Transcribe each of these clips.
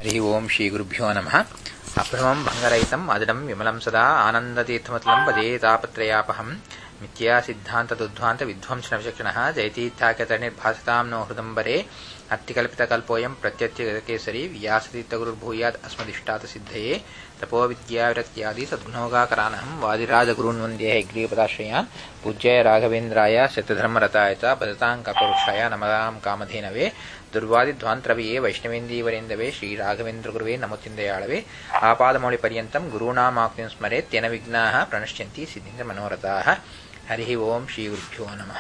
ಹರಿ ಓಂ ಶ್ರೀ ಗುರುಭ್ಯೋ ನಮಃ ಅಭ್ರಮಂ ಭಂಗರಹಿತಂ ಅಜಡಂ ವಿಮಲಂ ಸದಾ ಆನಂದತೀರ್ಥಮತಲಂ ಪದೇ ತಾಪತ್ರಯಾಪಹಂ ಮಿಥ್ಯಾ ಸಿದ್ಧಾಂತದುಧ್ವಾಂತ ವಿಧ್ವಂಸನ ವಿಚಕ್ಷಣಃ ಜಯತೀರ್ಥಾಖ್ಯತನಿರ್ಭಾಸತಾಂ ನೋ ಹೃದಂಬರೆ ಅತ್ತಿಕಲ್ಪಿತಕಲ್ಪೋಯಂ ಪ್ರತ್ಯತ್ಯಗತಕೇಸರಿ ವ್ಯಾಸತೀರ್ಥಗುರುರ್ಭೂಯಾತ್ ಅಸ್ಮದಿಷ್ಟಾತ ಸಿದ್ಧಯೇ ತಪೋ ವಿದ್ಯಾವಿರಕ್ತ್ಯಾದಿ ಸದ್ಗುಣೋಗಾಕರಾನಹಂ ವಾದಿರಾಜಗುರುನ್ ವಂದ್ಯೇ ಹೈಗ್ರೀಪದಾಶ್ರಯಾನ್ ಪೂಜ್ಯಾಯ ರಾಘವೇಂದ್ರಾಯ ಶತಧರ್ಮರತಾಯ ಚ ಪದತಾಂ ಕಪವೃಕ್ಷಾಯ ನಮದಾಂ ಕಾಮಧೇನವೇ ದುರ್ವಾದಿಧ್ವಾಂತರವಿಯೇ ವೈಷ್ಣವೇಂದೀವರೆಂದವೇ ಶ್ರೀರಾಘವೇಂದ್ರ ಗುರುವೇ ನಮೋತಿಂದಯಾಳವೇ ಆಪಾದಮೌಳಿ ಪರ್ಯಂತಂ ಗುರುಣಾಮಾಕ್ತಿಂ ಸ್ಮರೆತ್ ತೆನ ವಿಘ್ನಾಃ ಪ್ರಣಶ್ಯಂತಿ ಸಿದ್ಧಿಂದ್ರ ಮನೋರಥಾಃ ಹರಿ ಓಂ ಶ್ರೀ ಗುರುಭ್ಯೋ ನಮಃ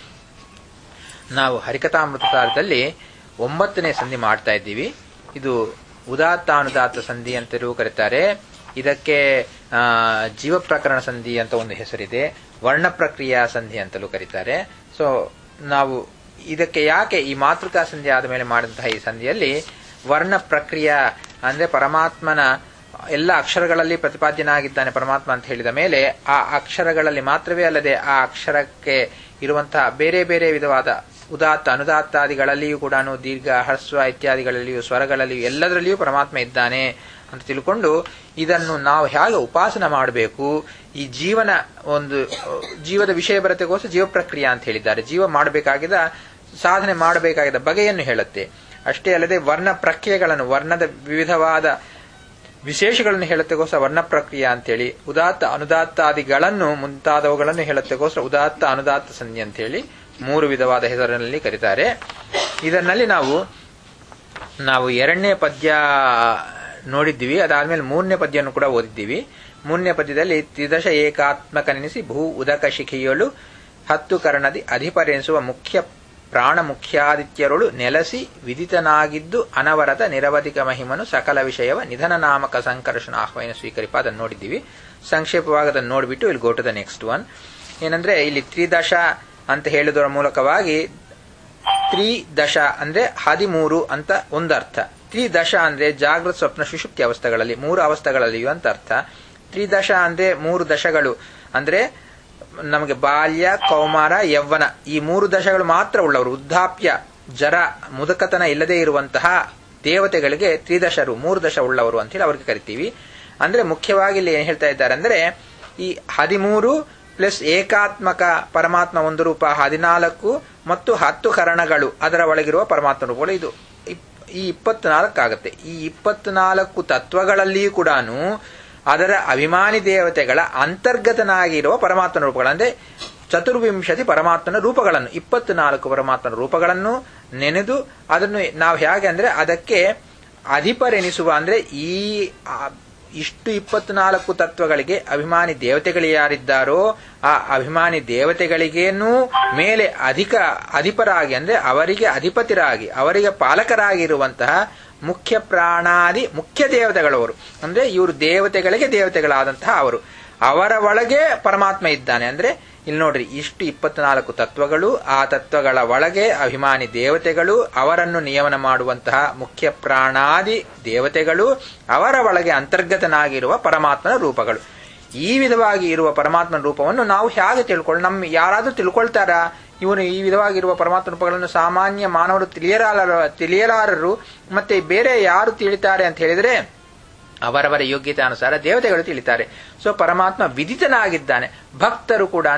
ನಾವು ಹರಿಕಥಾಮೃತಕಾರದಲ್ಲಿ ಒಂಬತ್ತನೇ ಸಂಧಿ ಮಾಡ್ತಾ ಇದ್ದೀವಿ ಇದು ಉದಾತ್ತಾನುದಾತ್ತ ಸಂಧಿ ಅಂತಲೂ ಕರೀತಾರೆ ಇದಕ್ಕೆ ಜೀವ ಪ್ರಕರಣ ಸಂಧಿ ಅಂತ ಒಂದು ಹೆಸರಿದೆ ವರ್ಣ ಪ್ರಕ್ರಿಯಾ ಸಂಧಿ ಅಂತಲೂ ಕರೀತಾರೆ ಸೊ ನಾವು ಇದಕ್ಕೆ ಯಾಕೆ ಈ ಮಾತೃಕಾ ಸಂಧಿ ಆದ ಮೇಲೆ ಮಾಡಿದಂತಹ ಈ ಸಂಧಿಯಲ್ಲಿ ವರ್ಣ ಪ್ರಕ್ರಿಯೆ ಅಂದ್ರೆ ಪರಮಾತ್ಮನ ಎಲ್ಲ ಅಕ್ಷರಗಳಲ್ಲಿ ಪ್ರತಿಪಾದ್ಯನಾಗಿದ್ದಾನೆ ಪರಮಾತ್ಮ ಅಂತ ಹೇಳಿದ ಮೇಲೆ ಆ ಅಕ್ಷರಗಳಲ್ಲಿ ಮಾತ್ರವೇ ಅಲ್ಲದೆ ಆ ಅಕ್ಷರಕ್ಕೆ ಇರುವಂತಹ ಬೇರೆ ಬೇರೆ ವಿಧವಾದ ಉದಾತ್ತ ಅನುದಾತ್ತಾದಿಗಳಲ್ಲಿಯೂ ಕೂಡ ದೀರ್ಘ ಹರ್ಸ್ವ ಇತ್ಯಾದಿಗಳಲ್ಲಿಯೂ ಸ್ವರಗಳಲ್ಲಿಯೂ ಎಲ್ಲದರಲ್ಲಿಯೂ ಪರಮಾತ್ಮ ಇದ್ದಾನೆ ಅಂತ ತಿಳ್ಕೊಂಡು ಇದನ್ನು ನಾವು ಹೇಗೆ ಉಪಾಸನ ಮಾಡಬೇಕು ಈ ಜೀವನ ಒಂದು ಜೀವದ ವಿಷಯ ಬರತೆಗೋಸ್ಕರ ಜೀವ ಪ್ರಕ್ರಿಯೆ ಅಂತ ಹೇಳಿದ್ದಾರೆ ಜೀವ ಮಾಡಬೇಕಾಗಿದ್ದ ಸಾಧನೆ ಮಾಡಬೇಕಾಗಿದ್ದ ಬಗೆಯನ್ನು ಹೇಳುತ್ತೆ ಅಷ್ಟೇ ಅಲ್ಲದೆ ವರ್ಣ ಪ್ರಕ್ರಿಯೆಗಳನ್ನು ವರ್ಣದ ವಿವಿಧವಾದ ವಿಶೇಷಗಳನ್ನು ಹೇಳುತ್ತೆಗೋಸ್ಕರ ವರ್ಣ ಪ್ರಕ್ರಿಯೆ ಅಂತೇಳಿ ಉದಾತ್ತ ಅನುದಾತ್ತಾದಿಗಳನ್ನು ಮುಂತಾದವುಗಳನ್ನು ಹೇಳುತ್ತೆಗೋಸ್ಕರ ಉದಾತ್ತ ಅನುದಾತ್ತ ಸಂಧಿ ಅಂತೇಳಿ ಮೂರು ವಿಧವಾದ ಹೆಸರಿನಲ್ಲಿ ಕರೀತಾರೆ ಇದರಲ್ಲಿ ನಾವು ನಾವು ಎರಡನೇ ಪದ್ಯ ನೋಡಿದ್ದೀವಿ ಅದಾದ್ಮೇಲೆ ಮೂರನೇ ಪದ್ಯವನ್ನು ಕೂಡ ಓದಿದ್ದೀವಿ ಮೂರನೇ ಪದ್ಯದಲ್ಲಿ ತ್ರಿದಶ ಏಕಾತ್ಮಕನೆನಿಸಿ ಭೂ ಉದಕ ಶಿಖಿಯಲು ಹತ್ತು ಕರ್ಣದಿ ಅಧಿಪರೆನಿಸುವ ಮುಖ್ಯ ಪ್ರಾಣ ಮುಖ್ಯಾದಿತ್ಯರುಳು ನೆಲಸಿ ವಿದಿತನಾಗಿದ್ದು ಅನವರತ ನಿರವಧಿಕ ಮಹಿಮನು ಸಕಲ ವಿಷಯವ ನಿಧನ ನಾಮಕ ಸಂಕರ್ಷಣ ಆಹ್ವಾನ ಸ್ವೀಕರಿಪ ಅದನ್ನು ನೋಡಿದ್ದೀವಿ ಸಂಕ್ಷೇಪವಾಗಿ ಅದನ್ನು ನೋಡಿಬಿಟ್ಟು ಇಲ್ಲಿ go to the next one ಏನಂದ್ರೆ ಇಲ್ಲಿ ತ್ರಿದಶ ಅಂತ ಹೇಳುವುದರ ಮೂಲಕವಾಗಿ ತ್ರಿದಶ ಅಂದ್ರೆ ಹದಿಮೂರು ಅಂತ ಒಂದರ್ಥ ತ್ರಿದಶ ಅಂದ್ರೆ ಜಾಗೃತ ಸ್ವಪ್ನ ಸುಷುಪ್ತಿ ಅವಸ್ಥೆಗಳಲ್ಲಿ ಮೂರು ಅವಸ್ಥೆಗಳಲ್ಲಿಯೂ ಅಂತ ಅರ್ಥ ತ್ರಿದಶ ಅಂದ್ರೆ ಮೂರು ದಶಗಳು ಅಂದ್ರೆ ನಮಗೆ ಬಾಲ್ಯ ಕೌಮಾರ ಯವ್ವನ ಈ ಮೂರು ದಶಗಳು ಮಾತ್ರ ಉಳ್ಳವರು ವೃದ್ಧಾಪ್ಯ ಜರ ಮುದುಕತನ ಇಲ್ಲದೆ ಇರುವಂತಹ ದೇವತೆಗಳಿಗೆ ತ್ರಿದಶರು ಮೂರು ದಶ ಉಳ್ಳವರು ಅಂತ ಹೇಳಿ ಅವ್ರಿಗೆ ಕರಿತೀವಿ ಅಂದ್ರೆ ಮುಖ್ಯವಾಗಿ ಇಲ್ಲಿ ಏನ್ ಹೇಳ್ತಾ ಇದ್ದಾರೆ ಅಂದ್ರೆ ಈ ಹದಿಮೂರು ಪ್ಲಸ್ ಏಕಾತ್ಮಕ ಪರಮಾತ್ಮ ಒಂದು ರೂಪ ಹದಿನಾಲ್ಕು ಮತ್ತು ಹತ್ತು ಕರಣಗಳು ಅದರ ಒಳಗಿರುವ ಪರಮಾತ್ಮ ರೂಪಗಳು ಇದು ಈ ಇಪ್ಪತ್ನಾಲ್ಕು ಆಗುತ್ತೆ ಈ ಇಪ್ಪತ್ನಾಲ್ಕು ತತ್ವಗಳಲ್ಲಿಯೂ ಕೂಡ ಅದರ ಅಭಿಮಾನಿ ದೇವತೆಗಳ ಅಂತರ್ಗತನಾಗಿರುವ ಪರಮಾತ್ಮನ ರೂಪಗಳು ಅಂದ್ರೆ ಚತುರ್ವಿಂಶತಿ ಪರಮಾತ್ಮನ ರೂಪಗಳನ್ನು ಇಪ್ಪತ್ನಾಲ್ಕು ಪರಮಾತ್ಮನ ರೂಪಗಳನ್ನು ನೆನೆದು ಅದನ್ನು ನಾವು ಹೇಗೆ ಅಂದ್ರೆ ಅದಕ್ಕೆ ಅಧಿಪರೆನಿಸುವ ಅಂದ್ರೆ ಈ ಇಷ್ಟು ಇಪ್ಪತ್ನಾಲ್ಕು ತತ್ವಗಳಿಗೆ ಅಭಿಮಾನಿ ದೇವತೆಗಳು ಯಾರಿದ್ದಾರೋ ಆ ಅಭಿಮಾನಿ ದೇವತೆಗಳಿಗೇನೂ ಮೇಲೆ ಅಧಿಕ ಅಧಿಪರಾಗಿ ಅಂದ್ರೆ ಅವರಿಗೆ ಅಧಿಪತಿರಾಗಿ ಅವರಿಗೆ ಪಾಲಕರಾಗಿರುವಂತಹ ಮುಖ್ಯ ಪ್ರಾಣಾದಿ ಮುಖ್ಯ ದೇವತೆಗಳವರು ಅಂದ್ರೆ ಇವರು ದೇವತೆಗಳಿಗೆ ದೇವತೆಗಳಾದಂತಹ ಅವರು ಅವರ ಒಳಗೆ ಪರಮಾತ್ಮ ಇದ್ದಾನೆ ಅಂದ್ರೆ ಇಲ್ಲಿ ನೋಡ್ರಿ ಇಷ್ಟು ಇಪ್ಪತ್ನಾಲ್ಕು ತತ್ವಗಳು ಆ ತತ್ವಗಳ ಒಳಗೆ ಅಭಿಮಾನಿ ದೇವತೆಗಳು ಅವರನ್ನು ನಿಯಮನ ಮಾಡುವಂತಹ ಮುಖ್ಯ ಪ್ರಾಣಾದಿ ದೇವತೆಗಳು ಅವರ ಒಳಗೆ ಅಂತರ್ಗತನಾಗಿರುವ ಪರಮಾತ್ಮನ ರೂಪಗಳು ಈ ವಿಧವಾಗಿ ಇರುವ ಪರಮಾತ್ಮನ ರೂಪವನ್ನು ನಾವು ಹೇಗೆ ತಿಳ್ಕೊಳ್ಳ ನಮ್ಮ ಯಾರಾದರೂ ತಿಳ್ಕೊಳ್ತಾರಾ ಇವನು ಈ ವಿಧವಾಗಿರುವ ಪರಮಾತ್ಮ ರೂಪಗಳನ್ನು ಸಾಮಾನ್ಯ ಮಾನವರು ತಿಳಿಯಲಾರ ತಿಳಿಯಲಾರರು ಮತ್ತೆ ಬೇರೆ ಯಾರು ತಿಳಿತಾರೆ ಅಂತ ಹೇಳಿದ್ರೆ ಅವರವರ ಯೋಗ್ಯತೆ ಅನುಸಾರ ದೇವತೆಗಳು ತಿಳಿತಾರೆ ಸೊ ಪರಮಾತ್ಮ ವಿದಿತನಾಗಿದ್ದಾನೆ ಭಕ್ತರು ಕೂಡ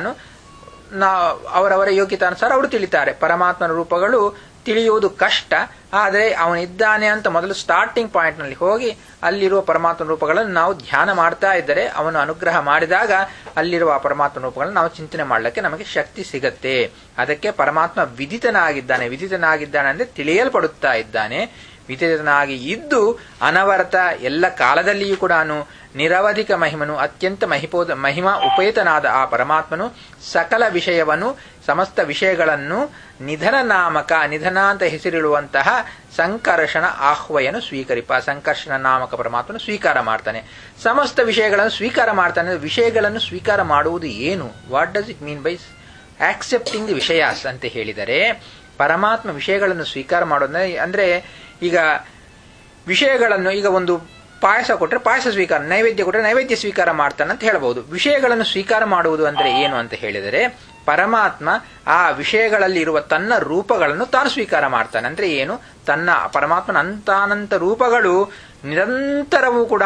ನಾ ಅವರವರ ಯೋಗ್ಯತೆ ಅನುಸಾರ ಅವರು ತಿಳಿತಾರೆ ಪರಮಾತ್ಮನ ರೂಪಗಳು ತಿಳಿಯುವುದು ಕಷ್ಟ ಆದರೆ ಅವನಿದ್ದಾನೆ ಅಂತ ಮೊದಲು ಸ್ಟಾರ್ಟಿಂಗ್ ಪಾಯಿಂಟ್ ನಲ್ಲಿ ಹೋಗಿ ಅಲ್ಲಿರುವ ಪರಮಾತ್ಮ ರೂಪಗಳನ್ನು ನಾವು ಧ್ಯಾನ ಮಾಡ್ತಾ ಇದ್ದರೆ ಅವನು ಅನುಗ್ರಹ ಮಾಡಿದಾಗ ಅಲ್ಲಿರುವ ಪರಮಾತ್ಮ ರೂಪಗಳನ್ನು ನಾವು ಚಿಂತನೆ ಮಾಡಲಿಕ್ಕೆ ನಮಗೆ ಶಕ್ತಿ ಸಿಗತ್ತೆ ಅದಕ್ಕೆ ಪರಮಾತ್ಮ ವಿದಿತನಾಗಿದ್ದಾನೆ ವಿದಿತನಾಗಿದ್ದಾನೆ ಅಂದ್ರೆ ತಿಳಿಯಲ್ಪಡುತ್ತಾ ಇದ್ದಾನೆ ವಿದಿತನಾಗಿ ಇದ್ದು ಅನವರತ ಎಲ್ಲ ಕಾಲದಲ್ಲಿಯೂ ಕೂಡ ನಿರವಧಿಕ ಮಹಿಮನು ಅತ್ಯಂತ ಮಹಿಪೋದ ಮಹಿಮಾ ಉಪೇತನಾದ ಆ ಪರಮಾತ್ಮನು ಸಕಲ ವಿಷಯವನ್ನು ಸಮಸ್ತ ವಿಷಯಗಳನ್ನು ನಿಧನ ನಾಮಕ ನಿಧನ ಅಂತ ಹೆಸರಿಡುವಂತಹ ಸಂಕರ್ಷಣ ಆಹ್ವಯನು ಸ್ವೀಕರಿಪ ಸಂಕರ್ಷಣ ನಾಮಕ ಪರಮಾತ್ಮನು ಸ್ವೀಕಾರ ಮಾಡ್ತಾನೆ ಸಮಸ್ತ ವಿಷಯಗಳನ್ನು ಸ್ವೀಕಾರ ಮಾಡ್ತಾನೆ ವಿಷಯಗಳನ್ನು ಸ್ವೀಕಾರ ಮಾಡುವುದು ಏನು what does it mean by accepting the ವಿಷಯಾಸ್ ಅಂತ ಹೇಳಿದರೆ ಪರಮಾತ್ಮ ವಿಷಯಗಳನ್ನು ಸ್ವೀಕಾರ ಮಾಡೋದ್ರೆ ಅಂದ್ರೆ ಈಗ ವಿಷಯಗಳನ್ನು ಈಗ ಒಂದು ಪಾಯಸ ಕೊಟ್ಟರೆ ಪಾಯಸ ಸ್ವೀಕಾರ ನೈವೇದ್ಯ ಕೊಟ್ಟರೆ ನೈವೇದ್ಯ ಸ್ವೀಕಾರ ಮಾಡ್ತಾನೆ ಅಂತ ಹೇಳಬಹುದು ವಿಷಯಗಳನ್ನು ಸ್ವೀಕಾರ ಮಾಡುವುದು ಅಂದ್ರೆ ಏನು ಅಂತ ಹೇಳಿದರೆ ಪರಮಾತ್ಮ ಆ ವಿಷಯಗಳಲ್ಲಿ ಇರುವ ತನ್ನ ರೂಪಗಳನ್ನು ತಾನು ಸ್ವೀಕಾರ ಮಾಡ್ತಾನೆ ಅಂದ್ರೆ ಏನು ತನ್ನ ಪರಮಾತ್ಮನ ಅಂತಾನಂತ ರೂಪಗಳು ನಿರಂತರವೂ ಕೂಡ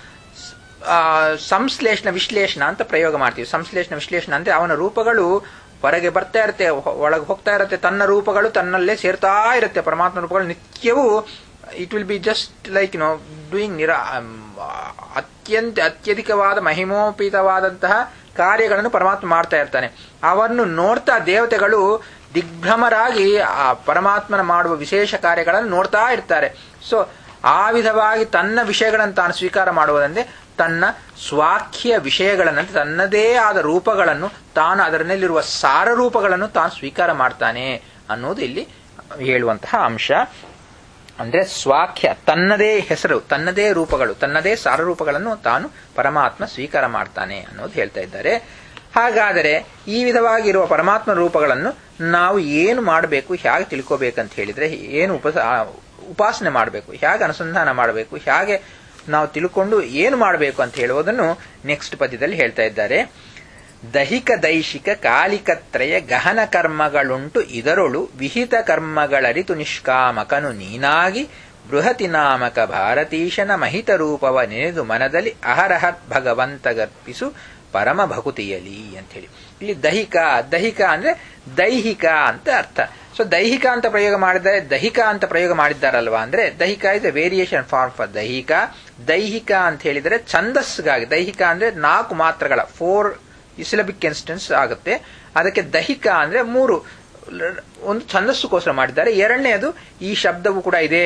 ಸಂಶ್ಲೇಷಣ ವಿಶ್ಲೇಷಣ ಅಂತ ಪ್ರಯೋಗ ಮಾಡ್ತೀವಿ ಸಂಶ್ಲೇಷಣ ವಿಶ್ಲೇಷಣ ಅಂದ್ರೆ ಅವನ ರೂಪಗಳು ಹೊರಗೆ ಬರ್ತಾ ಇರುತ್ತೆ ಒಳಗೆ ಹೋಗ್ತಾ ಇರುತ್ತೆ ತನ್ನ ರೂಪಗಳು ತನ್ನಲ್ಲೇ ಸೇರ್ತಾ ಇರುತ್ತೆ ಪರಮಾತ್ಮ ರೂಪಗಳು ನಿತ್ಯವೂ it will be just like no doing ನಿರಾ ಅತ್ಯಂತ ಅತ್ಯಧಿಕವಾದ ಮಹಿಮೋಪೀತವಾದಂತಹ ಕಾರ್ಯಗಳನ್ನು ಪರಮಾತ್ಮ ಮಾಡ್ತಾ ಇರ್ತಾನೆ ಅವನ್ನು ನೋಡ್ತಾ ದೇವತೆಗಳು ದಿಗ್ಭ್ರಮರಾಗಿ ಆ ಪರಮಾತ್ಮನ ಮಾಡುವ ವಿಶೇಷ ಕಾರ್ಯಗಳನ್ನು ನೋಡ್ತಾ ಇರ್ತಾರೆ ಸೊ ಆ ವಿಧವಾಗಿ ತನ್ನ ವಿಷಯಗಳನ್ನು ತಾನು ಸ್ವೀಕಾರ ಮಾಡುವುದಂದ್ರೆ ತನ್ನ ಸ್ವಾಖ್ಯ ವಿಷಯಗಳನ್ನು ತನ್ನದೇ ಆದ ರೂಪಗಳನ್ನು ತಾನು ಅದರಲ್ಲಿರುವ ಸಾರ ರೂಪಗಳನ್ನು ತಾನು ಸ್ವೀಕಾರ ಮಾಡ್ತಾನೆ ಅನ್ನೋದು ಇಲ್ಲಿ ಹೇಳುವಂತಹ ಅಂಶ ಅಂದ್ರೆ ಸ್ವಾಖ್ಯ ತನ್ನದೇ ಹೆಸರು ತನ್ನದೇ ರೂಪಗಳು ತನ್ನದೇ ಸಾರರೂಪಗಳನ್ನು ತಾನು ಪರಮಾತ್ಮ ಸ್ವೀಕಾರ ಮಾಡ್ತಾನೆ ಅನ್ನೋದು ಹೇಳ್ತಾ ಇದ್ದಾರೆ ಹಾಗಾದರೆ ಈ ವಿಧವಾಗಿರುವ ಪರಮಾತ್ಮ ರೂಪಗಳನ್ನು ನಾವು ಏನು ಮಾಡಬೇಕು ಹೇಗೆ ತಿಳ್ಕೋಬೇಕಂತ ಹೇಳಿದ್ರೆ ಏನು ಉಪಸ ಉಪಾಸನೆ ಮಾಡಬೇಕು ಹೇಗೆ ಅನುಸಂಧಾನ ಮಾಡಬೇಕು ಹೇಗೆ ನಾವು ತಿಳ್ಕೊಂಡು ಏನು ಮಾಡಬೇಕು ಅಂತ ಹೇಳುವುದನ್ನು ನೆಕ್ಸ್ಟ್ ಪದ್ಯದಲ್ಲಿ ಹೇಳ್ತಾ ಇದ್ದಾರೆ ದಹಿಕ ದೈಶಿಕ ಕಾಲಿಕತ್ರಯ ಗಹನ ಕರ್ಮಗಳುಂಟು ಇದರೊಳು ವಿಹಿತ ಕರ್ಮಗಳರಿತು ನಿಷ್ಕಾಮಕನು ನೀನಾಗಿ ಬೃಹತಿ ನಾಮಕ ಭಾರತೀಶನ ಮಹಿತ ರೂಪವ ನೆನೆದು ಮನದಲ್ಲಿ ಅಹರಹ ಭಗವಂತಗರ್ಪಿಸು ಪರಮ ಭಕುತಿಯಲಿ ಹೇಳಿ ಇಲ್ಲಿ ದೈಹಿಕ ದೈಹಿಕ ಅಂದ್ರೆ ದೈಹಿಕ ಅಂತ ಅರ್ಥ ಸೊ ದೈಹಿಕ ಅಂತ ಪ್ರಯೋಗ ಮಾಡಿದರೆ ದೈಹಿಕ ಅಂತ ಪ್ರಯೋಗ ಮಾಡಿದ್ದಾರಲ್ವಾ ಅಂದ್ರೆ ದೈಹಿಕ is a variation form for ದೈಹಿಕ ದೈಹಿಕ ಅಂತ ಹೇಳಿದರೆ ಛಂದಸ್ಗಾಗಿ ದೈಹಿಕ ಅಂದ್ರೆ ನಾಲ್ಕು ಮಾತ್ರಗಳ ಫೋರ್ ಸಿಲಬಿಕ್ ಇನ್ಸ್ಟೆನ್ಸ್ ಆಗುತ್ತೆ ಅದಕ್ಕೆ ದೈಹಿಕ ಅಂದ್ರೆ ಮೂರು ಒಂದು ಛಂದಸ್ಸುಗೋಸ್ಕರ ಮಾಡಿದ್ದಾರೆ ಎರಡನೇದು ಈ ಶಬ್ದವು ಕೂಡ ಇದೆ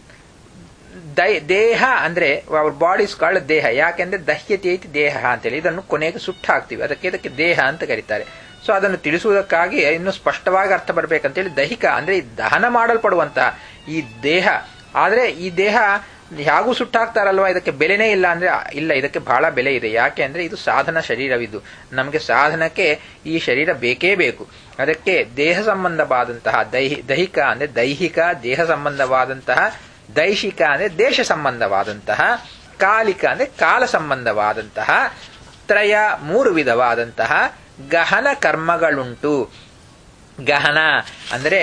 ದೇಹ ಅಂದ್ರೆ ಅವರ್ ಬಾಡಿ ಕಾಲ್ಡ್ ದೇಹ ಯಾಕೆಂದ್ರೆ ದಹ್ಯತೆ ಐತಿ ದೇಹ ಅಂತೇಳಿ ಇದನ್ನು ಕೊನೆಗೆ ಸುಟ್ಟು ಹಾಕ್ತಿವಿ ಅದಕ್ಕೆ ಇದಕ್ಕೆ ದೇಹ ಅಂತ ಕರೀತಾರೆ ಸೊ ಅದನ್ನು ತಿಳಿಸುವುದಕ್ಕಾಗಿ ಇನ್ನು ಸ್ಪಷ್ಟವಾಗಿ ಅರ್ಥ ಬರಬೇಕಂತೇಳಿ ದೈಹಿಕ ಅಂದ್ರೆ ದಹನ ಮಾಡಲ್ಪಡುವಂತಹ ಈ ದೇಹ ಆದ್ರೆ ಈ ದೇಹ ಹೇಗೂ ಸುಟ್ಟಾಕ್ತಾರಲ್ವಾ ಇದಕ್ಕೆ ಬೆಲೆನೇ ಇಲ್ಲ ಅಂದ್ರೆ ಇಲ್ಲ ಇದಕ್ಕೆ ಬಹಳ ಬೆಲೆ ಇದೆ ಯಾಕೆ ಅಂದ್ರೆ ಇದು ಸಾಧನ ಶರೀರವಿದ್ದು ನಮಗೆ ಸಾಧನಕ್ಕೆ ಈ ಶರೀರ ಬೇಕೇ ಬೇಕು ಅದಕ್ಕೆ ದೇಹ ಸಂಬಂಧವಾದಂತಹ ದೈಹಿ ದೈಹಿಕ ಅಂದ್ರೆ ದೈಹಿಕ ದೇಹ ಸಂಬಂಧವಾದಂತಹ ದೈಹಿಕ ಅಂದ್ರೆ ದೇಶ ಸಂಬಂಧವಾದಂತಹ ಕಾಲಿಕ ಅಂದ್ರೆ ಕಾಲ ಸಂಬಂಧವಾದಂತಹ ತ್ರಯ ಮೂರು ವಿಧವಾದಂತಹ ಗಹನ ಕರ್ಮಗಳುಂಟು ಗಹನ ಅಂದ್ರೆ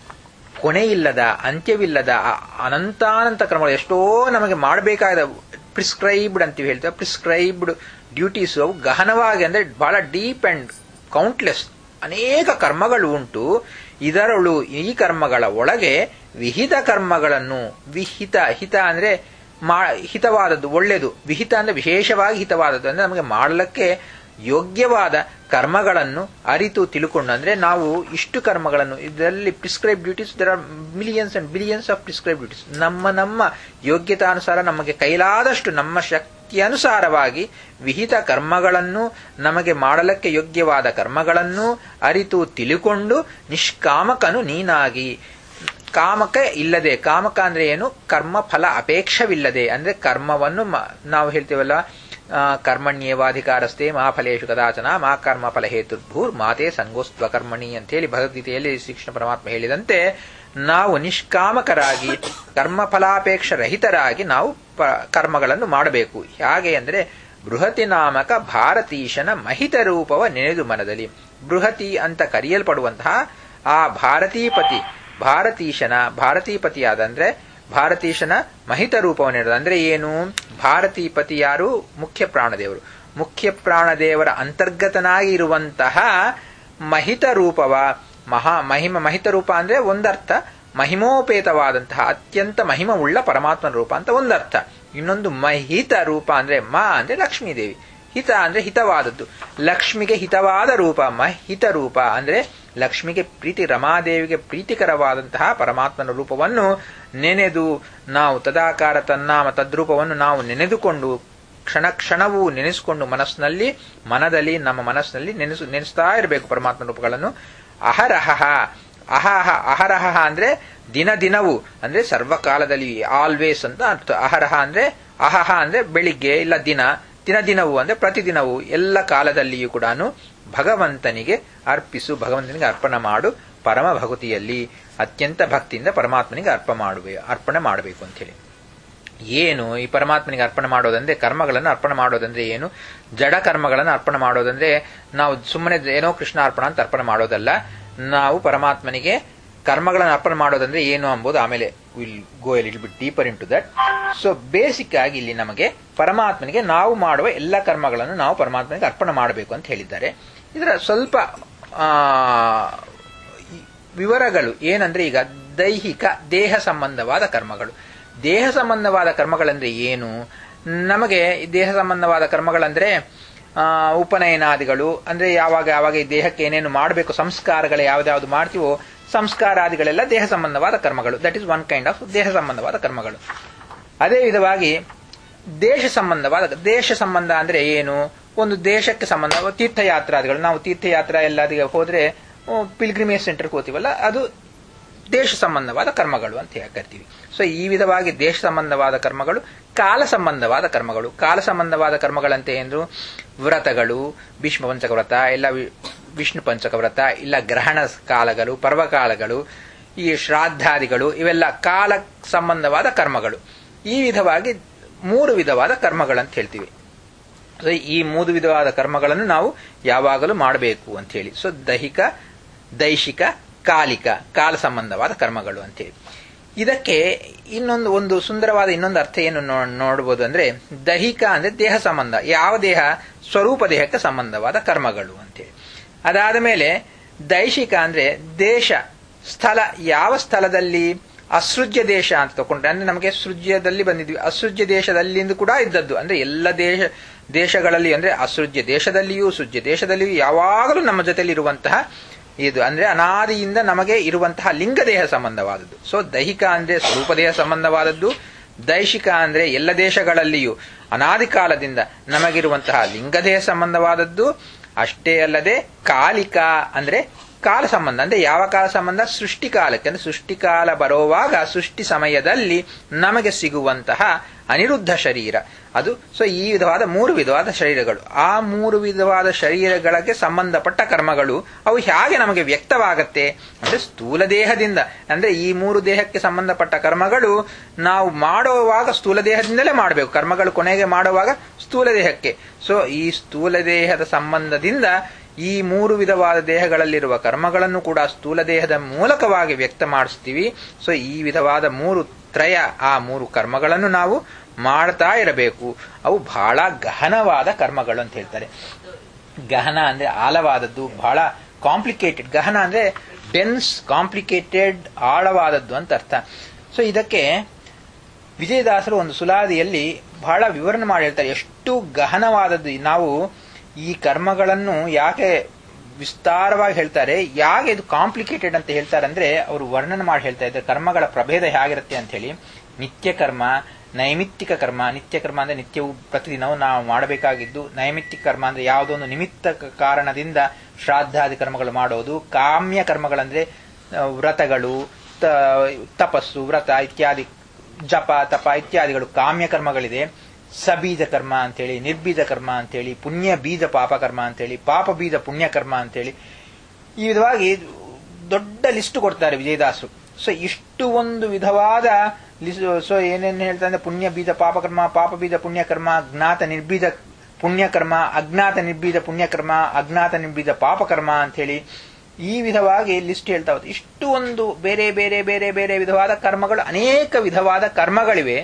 ಕೊನೆಯಿಲ್ಲದ ಅಂತ್ಯವಿಲ್ಲದ ಅನಂತಾನಂತ ಕ್ರಮಗಳು ಎಷ್ಟೋ ನಮಗೆ ಮಾಡಬೇಕಾದ ಪ್ರಿಸ್ಕ್ರೈಬ್ಡ್ ಅಂತೀವಿ ಹೇಳ್ತೇವೆ ಪ್ರಿಸ್ಕ್ರೈಬ್ಡ್ ಡ್ಯೂಟೀಸ್ ಅವು ಗಹನವಾಗಿ ಅಂದ್ರೆ ಬಹಳ ಡೀಪ್ ಅಂಡ್ ಕೌಂಟ್ಲೆಸ್ ಅನೇಕ ಕರ್ಮಗಳು ಉಂಟು ಇದರಳು ಈ ಕರ್ಮಗಳ ಒಳಗೆ ವಿಹಿತ ಕರ್ಮಗಳನ್ನು ವಿಹಿತ ಹಿತ ಅಂದ್ರೆ ಹಿತವಾದದ್ದು ಒಳ್ಳೆಯದು ವಿಹಿತ ಅಂದ್ರೆ ವಿಶೇಷವಾಗಿ ಹಿತವಾದದ್ದು ಅಂದ್ರೆ ನಮಗೆ ಮಾಡಲಿಕ್ಕೆ ಯೋಗ್ಯವಾದ ಕರ್ಮಗಳನ್ನು ಅರಿತು ತಿಳ್ಕೊಂಡು ಅಂದ್ರೆ ನಾವು ಇಷ್ಟು ಕರ್ಮಗಳನ್ನು ಇದರಲ್ಲಿ prescribe duties there are millions and billions of prescribe duties ನಮ್ಮ ನಮ್ಮ ಯೋಗ್ಯತಾನುಸಾರ ನಮಗೆ ಕೈಲಾದಷ್ಟು ನಮ್ಮ ಶಕ್ತಿ ಅನುಸಾರವಾಗಿ ವಿಹಿತ ಕರ್ಮಗಳನ್ನು ನಮಗೆ ಮಾಡಲಕ್ಕೆ ಯೋಗ್ಯವಾದ ಕರ್ಮಗಳನ್ನು ಅರಿತು ತಿಳುಕೊಂಡು ನಿಷ್ಕಾಮಕನು ನೀನಾಗಿ ಕಾಮಕ ಇಲ್ಲದೆ ಕಾಮಕ ಅಂದ್ರೆ ಏನು ಕರ್ಮ ಫಲ ಅಪೇಕ್ಷವಿಲ್ಲದೆ ಅಂದ್ರೆ ಕರ್ಮವನ್ನು ನಾವು ಹೇಳ್ತೇವಲ್ಲ ಕರ್ಮಣ್ಯೇವಾಧಿಕಾರಸ್ಥೆ ಮಾ ಫಲೇಶು ಕದಾಚನ ಮಾ ಕರ್ಮ ಫಲ ಹೇತುರ್ಭೂರ್ ಮಾತೆ ಸಂಗೋಸ್ತ್ವ ಕರ್ಮಣಿ ಅಂತ ಹೇಳಿ ಭಗವದ್ಗೀತೆಯಲ್ಲಿ ಶ್ರೀಕೃಷ್ಣ ಪರಮಾತ್ಮ ಹೇಳಿದಂತೆ ನಾವು ನಿಷ್ಕಾಮಕರಾಗಿ ಕರ್ಮ ಫಲಾಪೇಕ್ಷ ರಹಿತರಾಗಿ ನಾವು ಕರ್ಮಗಳನ್ನು ಮಾಡಬೇಕು ಹೇಗೆ ಅಂದ್ರೆ ಬೃಹತಿ ನಾಮಕ ಭಾರತೀಶನ ಮಹಿತ ರೂಪವ ನೆನೆದು ಮನದಲ್ಲಿ ಬೃಹತಿ ಅಂತ ಕರೆಯಲ್ಪಡುವಂತಹ ಆ ಭಾರತೀಪತಿ ಭಾರತೀಶನ ಭಾರತೀಪತಿಯಾದಂದ್ರೆ ಭಾರತೀಶನ ಮಹಿತ ರೂಪವನ್ನು ಅಂದ್ರೆ ಏನು ಭಾರತೀಪತಿ ಯಾರು ಮುಖ್ಯ ಪ್ರಾಣದೇವರು ಮುಖ್ಯ ಪ್ರಾಣದೇವರ ಅಂತರ್ಗತನಾಗಿ ಇರುವಂತಹ ಮಹಿತ ರೂಪವ ಮಹಾ ಮಹಿಮ ಮಹಿತ ರೂಪ ಅಂದ್ರೆ ಒಂದರ್ಥ ಮಹಿಮೋಪೇತವಾದಂತಹ ಅತ್ಯಂತ ಮಹಿಮವುಳ್ಳ ಪರಮಾತ್ಮನ ರೂಪ ಅಂತ ಒಂದರ್ಥ ಇನ್ನೊಂದು ಮಹಿತ ರೂಪ ಅಂದ್ರೆ ಮ ಅಂದ್ರೆ ಲಕ್ಷ್ಮೀದೇವಿ ಹಿತ ಅಂದ್ರೆ ಹಿತವಾದದ್ದು ಲಕ್ಷ್ಮಿಗೆ ಹಿತವಾದ ರೂಪ ಮಹಿತ ರೂಪ ಅಂದ್ರೆ ಲಕ್ಷ್ಮಿಗೆ ಪ್ರೀತಿ ರಮಾದೇವಿಗೆ ಪ್ರೀತಿಕರವಾದಂತಹ ಪರಮಾತ್ಮನ ರೂಪವನ್ನು ನೆನೆದು ನಾವು ತದಾಕಾರ ತನ್ನಾಮ ತದ್ರೂಪವನ್ನು ನಾವು ನೆನೆದುಕೊಂಡು ಕ್ಷಣ ಕ್ಷಣವೂ ನೆನೆಸಿಕೊಂಡು ಮನಸ್ಸಿನಲ್ಲಿ ಮನದಲ್ಲಿ ನಮ್ಮ ಮನಸ್ಸಿನಲ್ಲಿ ನೆನೆಸು ನೆನೆಸ್ತಾ ಇರಬೇಕು ಪರಮಾತ್ಮ ರೂಪಗಳನ್ನು ಅಹರಹ ಅಹಹ ಅಹರಹ ಅಂದ್ರೆ ದಿನ ದಿನವೂ ಅಂದ್ರೆ ಸರ್ವಕಾಲದಲ್ಲಿ ಆಲ್ವೇಸ್ ಅಂತ ಅರ್ಥ ಅಹರಹ ಅಂದ್ರೆ ಅಹಹ ಅಂದ್ರೆ ಬೆಳಿಗ್ಗೆ ಇಲ್ಲ ದಿನ ದಿನ ದಿನವೂ ಅಂದ್ರೆ ಪ್ರತಿದಿನವೂ ಎಲ್ಲ ಕಾಲದಲ್ಲಿಯೂ ಕೂಡ ಭಗವಂತನಿಗೆ ಅರ್ಪಿಸು ಭಗವಂತನಿಗೆ ಅರ್ಪಣೆ ಮಾಡು ಪರಮ ಭಗತಿಯಲ್ಲಿ ಅತ್ಯಂತ ಭಕ್ತಿಯಿಂದ ಪರಮಾತ್ಮನಿಗೆ ಅರ್ಪ ಮಾಡುವೆ ಅರ್ಪಣೆ ಮಾಡಬೇಕು ಅಂತ ಹೇಳಿ ಏನು ಈ ಪರಮಾತ್ಮನಿಗೆ ಅರ್ಪಣೆ ಮಾಡೋದಂದ್ರೆ ಕರ್ಮಗಳನ್ನು ಅರ್ಪಣೆ ಮಾಡೋದಂದ್ರೆ ಏನು ಜಡ ಕರ್ಮಗಳನ್ನು ಅರ್ಪಣೆ ಮಾಡೋದಂದ್ರೆ ನಾವು ಸುಮ್ಮನೆ ಏನೋ ಕೃಷ್ಣ ಅರ್ಪಣ ಅಂತ ಅರ್ಪಣೆ ಮಾಡೋದಲ್ಲ ನಾವು ಪರಮಾತ್ಮನಿಗೆ ಕರ್ಮಗಳನ್ನು ಅರ್ಪಣೆ ಮಾಡೋದಂದ್ರೆ ಏನು ಎಂಬುದು ಆಮೇಲೆ will go a little bit deeper into that so basic ಆಗಿ ಇಲ್ಲಿ ನಮಗೆ ಪರಮಾತ್ಮನಿಗೆ ನಾವು ಮಾಡುವ ಎಲ್ಲ ಕರ್ಮಗಳನ್ನು ನಾವು ಪರಮಾತ್ಮನಿಗೆ ಅರ್ಪಣೆ ಮಾಡಬೇಕು ಅಂತ ಹೇಳಿದ್ದಾರೆ ಇದರ ಸ್ವಲ್ಪ ಆ, ಈ ವಿವರಗಳು ಏನಂದ್ರೆ ಈಗ ದೈಹಿಕ ದೇಹ ಸಂಬಂಧವಾದ ಕರ್ಮಗಳು ದೇಹ ಸಂಬಂಧವಾದ ಕರ್ಮಗಳಂದ್ರೆ ಏನು ನಮಗೆ ಈ ದೇಹ ಸಂಬಂಧವಾದ ಕರ್ಮಗಳಂದ್ರೆ ಆ, ಉಪನಯನಾದಿಗಳು ಅಂದ್ರೆ ಯಾವಾಗ ಯಾವಾಗ ಈ ದೇಹಕ್ಕೆ ಏನೇನು ಮಾಡಬೇಕು ಸಂಸ್ಕಾರಗಳು ಯಾವ್ದಾವ್ದು ಮಾಡ್ತೀವೋ ಸಂಸ್ಕಾರಾದಿಗಳೆಲ್ಲ ದೇಹ ಸಂಬಂಧವಾದ ಕರ್ಮಗಳು that is one kind of ದೇಹ ಸಂಬಂಧವಾದ ಕರ್ಮಗಳು ಅದೇ ವಿಧವಾಗಿ ದೇಶ ಸಂಬಂಧವಾದ ದೇಶ ಸಂಬಂಧ ಅಂದ್ರೆ ಏನು ಒಂದು ದೇಶಕ್ಕೆ ಸಂಬಂಧ ತೀರ್ಥಯಾತ್ರಾದಿಗಳು ನಾವು ತೀರ್ಥಯಾತ್ರಾ ಎಲ್ಲದಿಗೆ ಹೋದ್ರೆ ಪಿಲ್ಗ್ರಿಮೇಜ್ ಸೆಂಟರ್ಗೆ ಹೋಗ್ತೀವಲ್ಲ ಅದು ದೇಶ ಸಂಬಂಧವಾದ ಕರ್ಮಗಳು ಅಂತ ಹೇಳಿ ಕರಿತೀವಿ ಸೊ ಈ ವಿಧವಾಗಿ ದೇಶ ಸಂಬಂಧವಾದ ಕರ್ಮಗಳು ಕಾಲ ಸಂಬಂಧವಾದ ಕರ್ಮಗಳು ಕಾಲ ಸಂಬಂಧವಾದ ಕರ್ಮಗಳಂತೆ ಎಂದು ವ್ರತಗಳು ಭೀಷ್ಮ ಪಂಚಕ ವ್ರತ ಇಲ್ಲ ವಿ- ವಿಷ್ಣು ಪಂಚಕ ವ್ರತ ಇಲ್ಲ ಗ್ರಹಣ ಕಾಲಗಳು ಪರ್ವಕಾಲಗಳು ಈ ಶ್ರಾದ್ದಾದಿಗಳು ಇವೆಲ್ಲ ಕಾಲ ಸಂಬಂಧವಾದ ಕರ್ಮಗಳು ಈ ವಿಧವಾಗಿ ಮೂರು ವಿಧವಾದ ಕರ್ಮಗಳಂತ ಹೇಳ್ತೀವಿ ಸೊ ಈ ಮೂರು ವಿಧವಾದ ಕರ್ಮಗಳನ್ನು ನಾವು ಯಾವಾಗಲೂ ಮಾಡಬೇಕು ಅಂತ ಹೇಳಿ ಸೊ ದೈಹಿಕ ದೈಶಿಕ ಕಾಲಿಕ ಕಾಲ ಸಂಬಂಧವಾದ ಕರ್ಮಗಳು ಅಂತೇಳಿ ಇದಕ್ಕೆ ಇನ್ನೊಂದು ಒಂದು ಸುಂದರವಾದ ಇನ್ನೊಂದು ಅರ್ಥ ಏನು ನೋ- ನೋಡ್ಬೋದು ಅಂದ್ರೆ ದೈಹಿಕ ಅಂದ್ರೆ ದೇಹ ಸಂಬಂಧ ಯಾವ ದೇಹ ಸ್ವರೂಪ ದೇಹಕ್ಕೆ ಸಂಬಂಧವಾದ ಕರ್ಮಗಳು ಅಂತೇಳಿ ಅದಾದ ಮೇಲೆ ದೈಶಿಕ ಅಂದ್ರೆ ದೇಶ ಸ್ಥಳ ಯಾವ ಸ್ಥಳದಲ್ಲಿ ಅಸೃಜ್ಯ ದೇಶ ಅಂತ ತಗೊಂಡ್ರೆ ಅಂದ್ರೆ ನಮಗೆ ಸೃಜ್ಯದಲ್ಲಿ ಬಂದಿದ್ವಿ ಅಸೃಜ್ಯ ದೇಶದಲ್ಲಿಂದ ಕೂಡ ಇದ್ದದ್ದು ಅಂದ್ರೆ ಎಲ್ಲ ದೇಶ ದೇಶಗಳಲ್ಲಿ ಅಂದ್ರೆ ಅಸೃಜ್ಯ ದೇಶದಲ್ಲಿಯೂ ಸೃಜ್ಯ ದೇಶದಲ್ಲಿಯೂ ಯಾವಾಗಲೂ ನಮ್ಮ ಜೊತೆಲಿ ಇರುವಂತಹ ಇದು ಅಂದ್ರೆ ಅನಾದಿಯಿಂದ ನಮಗೆ ಇರುವಂತಹ ಲಿಂಗ ದೇಹ ಸಂಬಂಧವಾದದ್ದು ಸೊ ದೈಹಿಕ ಅಂದ್ರೆ ಸ್ವರೂಪ ದೇಹ ಸಂಬಂಧವಾದದ್ದು ದೈಶಿಕ ಅಂದ್ರೆ ಎಲ್ಲ ದೇಶಗಳಲ್ಲಿಯೂ ಅನಾದಿ ಕಾಲದಿಂದ ನಮಗಿರುವಂತಹ ಲಿಂಗದೇಹ ಸಂಬಂಧವಾದದ್ದು ಅಷ್ಟೇ ಅಲ್ಲದೆ ಕಾಲಿಕ ಅಂದ್ರೆ ಕಾಲ ಸಂಬಂಧ ಅಂದ್ರೆ ಯಾವ ಕಾಲ ಸಂಬಂಧ ಸೃಷ್ಟಿ ಕಾಲಕ್ಕೆ ಅಂದ್ರೆ ಸೃಷ್ಟಿ ಕಾಲ ಬರುವಾಗ ಸೃಷ್ಟಿ ಸಮಯದಲ್ಲಿ ನಮಗೆ ಸಿಗುವಂತಹ ಅನಿರುದ್ಧ ಶರೀರ ಅದು ಸೊ ಈ ವಿಧವಾದ ಮೂರು ವಿಧವಾದ ಶರೀರಗಳು ಆ ಮೂರು ವಿಧವಾದ ಶರೀರಗಳಿಗೆ ಸಂಬಂಧಪಟ್ಟ ಕರ್ಮಗಳು ಅವು ಹೇಗೆ ನಮಗೆ ವ್ಯಕ್ತವಾಗತ್ತೆ ಅಂದ್ರೆ ಸ್ಥೂಲ ದೇಹದಿಂದ ಅಂದ್ರೆ ಈ ಮೂರು ದೇಹಕ್ಕೆ ಸಂಬಂಧಪಟ್ಟ ಕರ್ಮಗಳು ನಾವು ಮಾಡುವಾಗ ಸ್ಥೂಲ ದೇಹದಿಂದಲೇ ಮಾಡಬೇಕು ಕರ್ಮಗಳು ಕೊನೆಗೆ ಮಾಡುವಾಗ ಸ್ಥೂಲ ದೇಹಕ್ಕೆ ಸೊ ಈ ಸ್ಥೂಲ ದೇಹದ ಸಂಬಂಧದಿಂದ ಈ ಮೂರು ವಿಧವಾದ ದೇಹಗಳಲ್ಲಿರುವ ಕರ್ಮಗಳನ್ನು ಕೂಡ ಸ್ಥೂಲ ದೇಹದ ಮೂಲಕವಾಗಿ ವ್ಯಕ್ತ ಮಾಡಿಸ್ತೀವಿ ಸೊ ಈ ವಿಧವಾದ ಮೂರು ತ್ರಯ ಆ ಮೂರು ಕರ್ಮಗಳನ್ನು ನಾವು ಮಾಡ್ತಾ ಇರಬೇಕು ಅವು ಬಹಳ ಗಹನವಾದ ಕರ್ಮಗಳು ಅಂತ ಹೇಳ್ತಾರೆ ಗಹನ ಅಂದ್ರೆ ಆಳವಾದದ್ದು ಬಹಳ ಕಾಂಪ್ಲಿಕೇಟೆಡ್ ಗಹನ ಅಂದ್ರೆ ಡೆನ್ಸ್ ಕಾಂಪ್ಲಿಕೇಟೆಡ್ ಆಳವಾದದ್ದು ಅಂತ ಅರ್ಥ ಸೊ ಇದಕ್ಕೆ ವಿಜಯದಾಸರು ಒಂದು ಸುಲಾದಿಯಲ್ಲಿ ಬಹಳ ವಿವರಣೆ ಮಾಡಿ ಹೇಳ್ತಾರೆ ಎಷ್ಟು ಗಹನವಾದದ್ದು ನಾವು ಈ ಕರ್ಮಗಳನ್ನು ಯಾಕೆ ವಿಸ್ತಾರವಾಗಿ ಹೇಳ್ತಾರೆ ಯಾಕೆ ಇದು ಕಾಂಪ್ಲಿಕೇಟೆಡ್ ಅಂತ ಹೇಳ್ತಾರೆ ಅಂದ್ರೆ ಅವರು ವರ್ಣನೆ ಮಾಡಿ ಹೇಳ್ತಾ ಇದ್ದಾರೆ ಕರ್ಮಗಳ ಪ್ರಭೇದ ಹೇಗಿರುತ್ತೆ ಅಂತ ಹೇಳಿ ನಿತ್ಯ ಕರ್ಮ ನೈಮಿತ್ತಿಕ ಕರ್ಮ ನಿತ್ಯ ಕರ್ಮ ಅಂದ್ರೆ ನಿತ್ಯವೂ ಪ್ರತಿದಿನವೂ ನಾವು ಮಾಡಬೇಕಾಗಿದ್ದು ನೈಮಿತ್ತಿಕ ಕರ್ಮ ಅಂದ್ರೆ ಯಾವುದೋ ಒಂದು ನಿಮಿತ್ತ ಕಾರಣದಿಂದ ಶ್ರಾದ್ದಾದಿ ಕರ್ಮಗಳು ಮಾಡೋದು ಕಾಮ್ಯ ಕರ್ಮಗಳಂದ್ರೆ ಆ, ವ್ರತಗಳು ತ- ತಪಸ್ಸು ವ್ರತ ಇತ್ಯಾದಿ ಜಪ ತಪ ಇತ್ಯಾದಿಗಳು ಕಾಮ್ಯ ಕರ್ಮಗಳಿದೆ ಸಬೀಜ ಕರ್ಮ ಅಂತೇಳಿ ನಿರ್ಬೀಜ ಕರ್ಮ ಅಂತೇಳಿ ಪುಣ್ಯ ಬೀಜ ಪಾಪ ಕರ್ಮ ಅಂತೇಳಿ ಪಾಪ ಬೀಜ ಪುಣ್ಯ ಕರ್ಮ ಅಂತೇಳಿ ಈ ವಿಧವಾಗಿ ದೊಡ್ಡ ಲಿಸ್ಟ್ ಕೊಡ್ತಾರೆ ವಿಜಯದಾಸರು ಸೊ ಇಷ್ಟು ಒಂದು ವಿಧವಾದ ಲಿಸ್ಟ್ ಸೊ ಏನೇನು ಹೇಳ್ತಾರೆ ಅಂದ್ರೆ ಪುಣ್ಯ ಬೀಜ ಪಾಪಕರ್ಮ ಪಾಪ ಬೀಜ ಪುಣ್ಯಕರ್ಮ ಜ್ಞಾತ ನಿರ್ಬೀಜ ಪುಣ್ಯಕರ್ಮ ಅಜ್ಞಾತ ನಿರ್ಬೀಜ ಪುಣ್ಯಕರ್ಮ ಅಜ್ಞಾತ ನಿರ್ಬೀಜ ಪಾಪಕರ್ಮ ಅಂತೇಳಿ ಈ ವಿಧವಾಗಿ ಲಿಸ್ಟ್ ಹೇಳ್ತಾ ಹೋಗುತ್ತೆ ಇಷ್ಟು ಒಂದು ಬೇರೆ ಬೇರೆ ಬೇರೆ ಬೇರೆ ವಿಧವಾದ ಕರ್ಮಗಳು ಅನೇಕ ವಿಧವಾದ ಕರ್ಮಗಳಿವೆ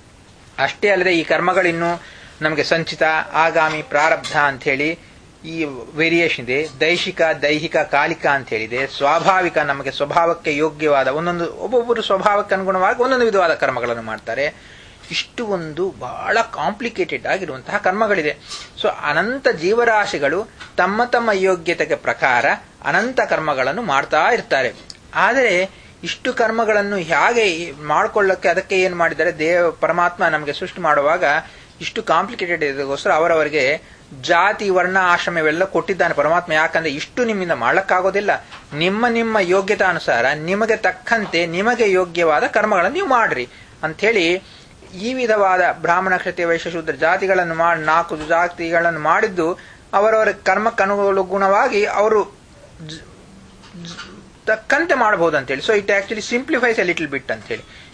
ಅಷ್ಟೇ ಅಲ್ಲದೆ ಈ ಕರ್ಮಗಳಿನ್ನು ನಮಗೆ ಸಂಚಿತ ಆಗಾಮಿ ಪ್ರಾರಬ್ಧ ಅಂತ ಹೇಳಿ ಈ ವೇರಿಯೇಷನ್ ಇದೆ ದೈಹಿಕ ದೈಹಿಕ ಕಾಲಿಕ ಅಂತ ಹೇಳಿದೆ ಸ್ವಾಭಾವಿಕ ನಮಗೆ ಸ್ವಭಾವಕ್ಕೆ ಯೋಗ್ಯವಾದ ಒಂದೊಂದು ಒಬ್ಬೊಬ್ಬರು ಸ್ವಭಾವಕ್ಕೆ ಅನುಗುಣವಾಗಿ ಒಂದೊಂದು ವಿಧವಾದ ಕರ್ಮಗಳನ್ನು ಮಾಡ್ತಾರೆ ಇಷ್ಟು ಒಂದು ಬಹಳ ಕಾಂಪ್ಲಿಕೇಟೆಡ್ ಆಗಿರುವಂತಹ ಕರ್ಮಗಳಿದೆ ಸೊ ಅನಂತ ಜೀವರಾಶಿಗಳು ತಮ್ಮ ತಮ್ಮ ಯೋಗ್ಯತೆಗೆ ಪ್ರಕಾರ ಅನಂತ ಕರ್ಮಗಳನ್ನು ಮಾಡ್ತಾ ಇರ್ತಾರೆ ಆದರೆ ಇಷ್ಟು ಕರ್ಮಗಳನ್ನು ಹೇಗೆ ಮಾಡ್ಕೊಳ್ಳಕ್ಕೆ ಅದಕ್ಕೆ ಏನು ಮಾಡಿದ್ದಾರೆ ದೇವ ಪರಮಾತ್ಮ ನಮಗೆ ಸೃಷ್ಟಿ ಮಾಡುವಾಗ ಇಷ್ಟು ಕಾಂಪ್ಲಿಕೇಟೆಡ್ ಇದಕ್ಕೋಸ್ಕರ ಅವರವರಿಗೆ ಜಾತಿ ವರ್ಣ ಆಶ್ರಮವೆಲ್ಲ ಕೊಟ್ಟಿದ್ದಾನೆ ಪರಮಾತ್ಮ ಯಾಕಂದ್ರೆ ಇಷ್ಟು ನಿಮ್ಮಿಂದ ಮಾಡ್ಲಕ್ಕಾಗೋದಿಲ್ಲ ನಿಮ್ಮ ನಿಮ್ಮ ಯೋಗ್ಯತಾನುಸಾರ ನಿಮಗೆ ತಕ್ಕಂತೆ ನಿಮಗೆ ಯೋಗ್ಯವಾದ ಕರ್ಮಗಳನ್ನು ನೀವು ಮಾಡ್ರಿ ಅಂಥೇಳಿ ಈ ವಿಧವಾದ ಬ್ರಾಹ್ಮಣ ಕ್ಷತ್ರಿಯ ವೈಶ್ಯ ಶೂದ್ರ ಜಾತಿಗಳನ್ನು ಮಾಡಿ ನಾಲ್ಕು ಜಾತಿಗಳನ್ನು ಮಾಡಿದ್ದು ಅವರವರ ಕರ್ಮಕ್ಕನುಗುಣವಾಗಿ ಅವರು ಜ- ಜ- ತಕ್ಕಂತೆ ಮಾಡಬಹುದು ಅಂತೇಳಿ so it actually simplifies a little bit ಅಂತೇಳಿ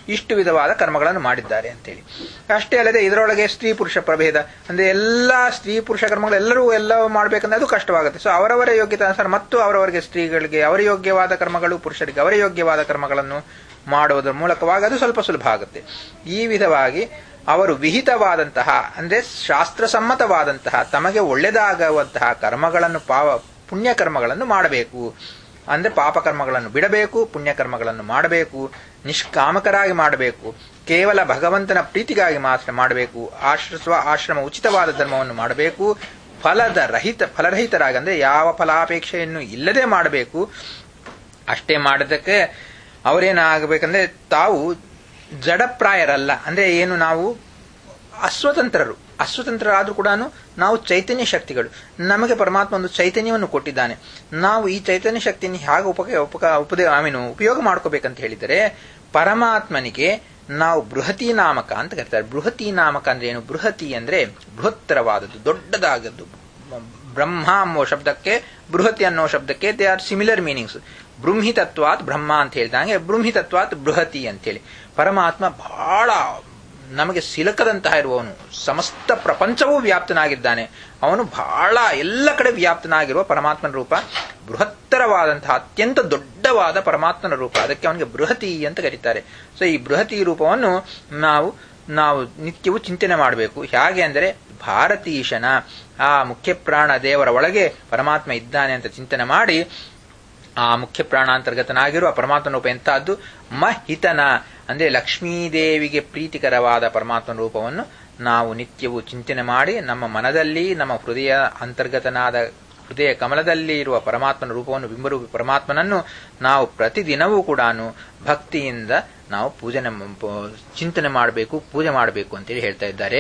ಇಷ್ಟು ವಿಧವಾದ ಕರ್ಮಗಳನ್ನು ಮಾಡಿದ್ದಾರೆ ಅಂತೇಳಿ ಅಷ್ಟೇ ಅಲ್ಲದೆ ಇದರೊಳಗೆ ಸ್ತ್ರೀ ಪುರುಷ ಪ್ರಭೇದ ಅಂದ್ರೆ ಎಲ್ಲಾ ಸ್ತ್ರೀ ಪುರುಷ ಕರ್ಮಗಳು ಎಲ್ಲರೂ ಎಲ್ಲ ಮಾಡಬೇಕಂದ್ರೆ ಅದು ಕಷ್ಟವಾಗುತ್ತೆ ಸೊ ಅವರವರ ಯೋಗ್ಯತೆ ಅನುಸಾರ ಮತ್ತು ಅವರವರಿಗೆ ಸ್ತ್ರೀಗಳಿಗೆ ಅವರ ಯೋಗ್ಯವಾದ ಕರ್ಮಗಳು ಪುರುಷರಿಗೆ ಅವರ ಯೋಗ್ಯವಾದ ಕರ್ಮಗಳನ್ನು ಮಾಡುವುದರ ಮೂಲಕವಾಗಿ ಅದು ಸ್ವಲ್ಪ ಸುಲಭ ಆಗುತ್ತೆ ಈ ವಿಧವಾಗಿ ಅವರು ವಿಹಿತವಾದಂತಹ ಅಂದ್ರೆ ಶಾಸ್ತ್ರಸಮ್ಮತವಾದಂತಹ ತಮಗೆ ಒಳ್ಳೆದಾಗುವಂತಹ ಕರ್ಮಗಳನ್ನು ಪಾವ ಪುಣ್ಯ ಕರ್ಮಗಳನ್ನು ಮಾಡಬೇಕು ಅಂದ್ರೆ ಪಾಪ ಕರ್ಮಗಳನ್ನು ಬಿಡಬೇಕು ಪುಣ್ಯ ಕರ್ಮಗಳನ್ನು ಮಾಡಬೇಕು ನಿಷ್ಕಾಮಕರಾಗಿ ಮಾಡಬೇಕು ಕೇವಲ ಭಗವಂತನ ಪ್ರೀತಿಗಾಗಿ ಮಾತ್ರ ಮಾಡಬೇಕು ಆಶ್ರಸ್ವ ಆಶ್ರಮ ಉಚಿತವಾದ ಧರ್ಮವನ್ನು ಮಾಡಬೇಕು ಫಲದ ರಹಿತ ಫಲರಹಿತರಾಗಿ ಅಂದ್ರೆ ಯಾವ ಫಲಾಪೇಕ್ಷೆಯನ್ನು ಇಲ್ಲದೆ ಮಾಡಬೇಕು ಅಷ್ಟೇ ಮಾಡೋದಕ್ಕೆ ಅವರೇನಾಗಬೇಕಂದ್ರೆ ತಾವು ಜಡಪ್ರಾಯರಲ್ಲ ಅಂದ್ರೆ ಏನು ನಾವು ಅಸ್ವತಂತ್ರರು ಅಸ್ವತಂತ್ರರಾದ್ರೂ ಕೂಡ ನಾವು ಚೈತನ್ಯ ಶಕ್ತಿಗಳು ನಮಗೆ ಪರಮಾತ್ಮ ಒಂದು ಚೈತನ್ಯವನ್ನು ಕೊಟ್ಟಿದ್ದಾನೆ ನಾವು ಈ ಚೈತನ್ಯ ಶಕ್ತಿಯನ್ನು ಹೇಗೆ ಉಪಕ ಉಪಕ ಉಪದೇ ಐ ಮೀನು ಉಪಯೋಗ ಮಾಡ್ಕೋಬೇಕಂತ ಹೇಳಿದರೆ ಪರಮಾತ್ಮನಿಗೆ ನಾವು ಬೃಹತಿ ನಾಮಕ ಅಂತ ಕರೀತಾರೆ ಬೃಹತಿ ನಾಮಕ ಅಂದ್ರೆ ಏನು ಬೃಹತಿ ಅಂದ್ರೆ ಬೃಹತ್ತರವಾದದ್ದು ದೊಡ್ಡದಾಗದ್ದು ಬ್ರಹ್ಮ ಅನ್ನೋ ಶಬ್ದಕ್ಕೆ ಬೃಹತಿ ಅನ್ನೋ ಶಬ್ದಕ್ಕೆ ದೇ ಆರ್ ಸಿಮಿಲರ್ ಮೀನಿಂಗ್ಸ್ ಬೃಂಹಿತತ್ವಾತ್ ಬ್ರಹ್ಮ ಅಂತ ಹೇಳಿದಂಗೆ ಬೃಂಹಿತತ್ವಾತ್ ಬೃಹತಿ ಅಂತೇಳಿ ಪರಮಾತ್ಮ ಬಹಳ ನಮಗೆ ಸಿಲಕದಂತಹ ಇರುವವನು ಸಮಸ್ತ ಪ್ರಪಂಚವೂ ವ್ಯಾಪ್ತನಾಗಿದ್ದಾನೆ ಅವನು ಬಹಳ ಎಲ್ಲ ಕಡೆ ವ್ಯಾಪ್ತನಾಗಿರುವ ಪರಮಾತ್ಮನ ರೂಪ ಬೃಹತ್ತರವಾದಂತಹ ಅತ್ಯಂತ ದೊಡ್ಡವಾದ ಪರಮಾತ್ಮನ ರೂಪ ಅದಕ್ಕೆ ಅವನಿಗೆ ಬೃಹತಿ ಅಂತ ಕರೀತಾರೆ ಸೊ ಈ ಬೃಹತಿ ರೂಪವನ್ನು ನಾವು ನಾವು ನಿತ್ಯವೂ ಚಿಂತನೆ ಮಾಡಬೇಕು ಹೇಗೆ ಅಂದರೆ ಭಾರತೀಶನ ಆ ಮುಖ್ಯ ಪ್ರಾಣ ದೇವರ ಒಳಗೆ ಪರಮಾತ್ಮ ಇದ್ದಾನೆ ಅಂತ ಚಿಂತನೆ ಮಾಡಿ ಆ ಮುಖ್ಯ ಪ್ರಾಣಾಂತರ್ಗತನಾಗಿರುವ ಪರಮಾತ್ಮನ ರೂಪ ಎಂತಹದ್ದು ಮಹಿತನ ಅಂದ್ರೆ ಲಕ್ಷ್ಮೀದೇವಿಗೆ ಪ್ರೀತಿಕರವಾದ ಪರಮಾತ್ಮನ ರೂಪವನ್ನು ನಾವು ನಿತ್ಯವೂ ಚಿಂತನೆ ಮಾಡಿ ನಮ್ಮ ಮನದಲ್ಲಿ ನಮ್ಮ ಹೃದಯ ಅಂತರ್ಗತನಾದ ಹೃದಯ ಕಮಲದಲ್ಲಿ ಇರುವ ಪರಮಾತ್ಮನ ರೂಪವನ್ನು ಬಿಂಬರೂಪಿ ಪರಮಾತ್ಮನನ್ನು ನಾವು ಪ್ರತಿದಿನವೂ ಕೂಡ ಭಕ್ತಿಯಿಂದ ನಾವು ಪೂಜನೆ ಚಿಂತನೆ ಮಾಡಬೇಕು ಪೂಜೆ ಮಾಡಬೇಕು ಅಂತೇಳಿ ಹೇಳ್ತಾ ಇದ್ದಾರೆ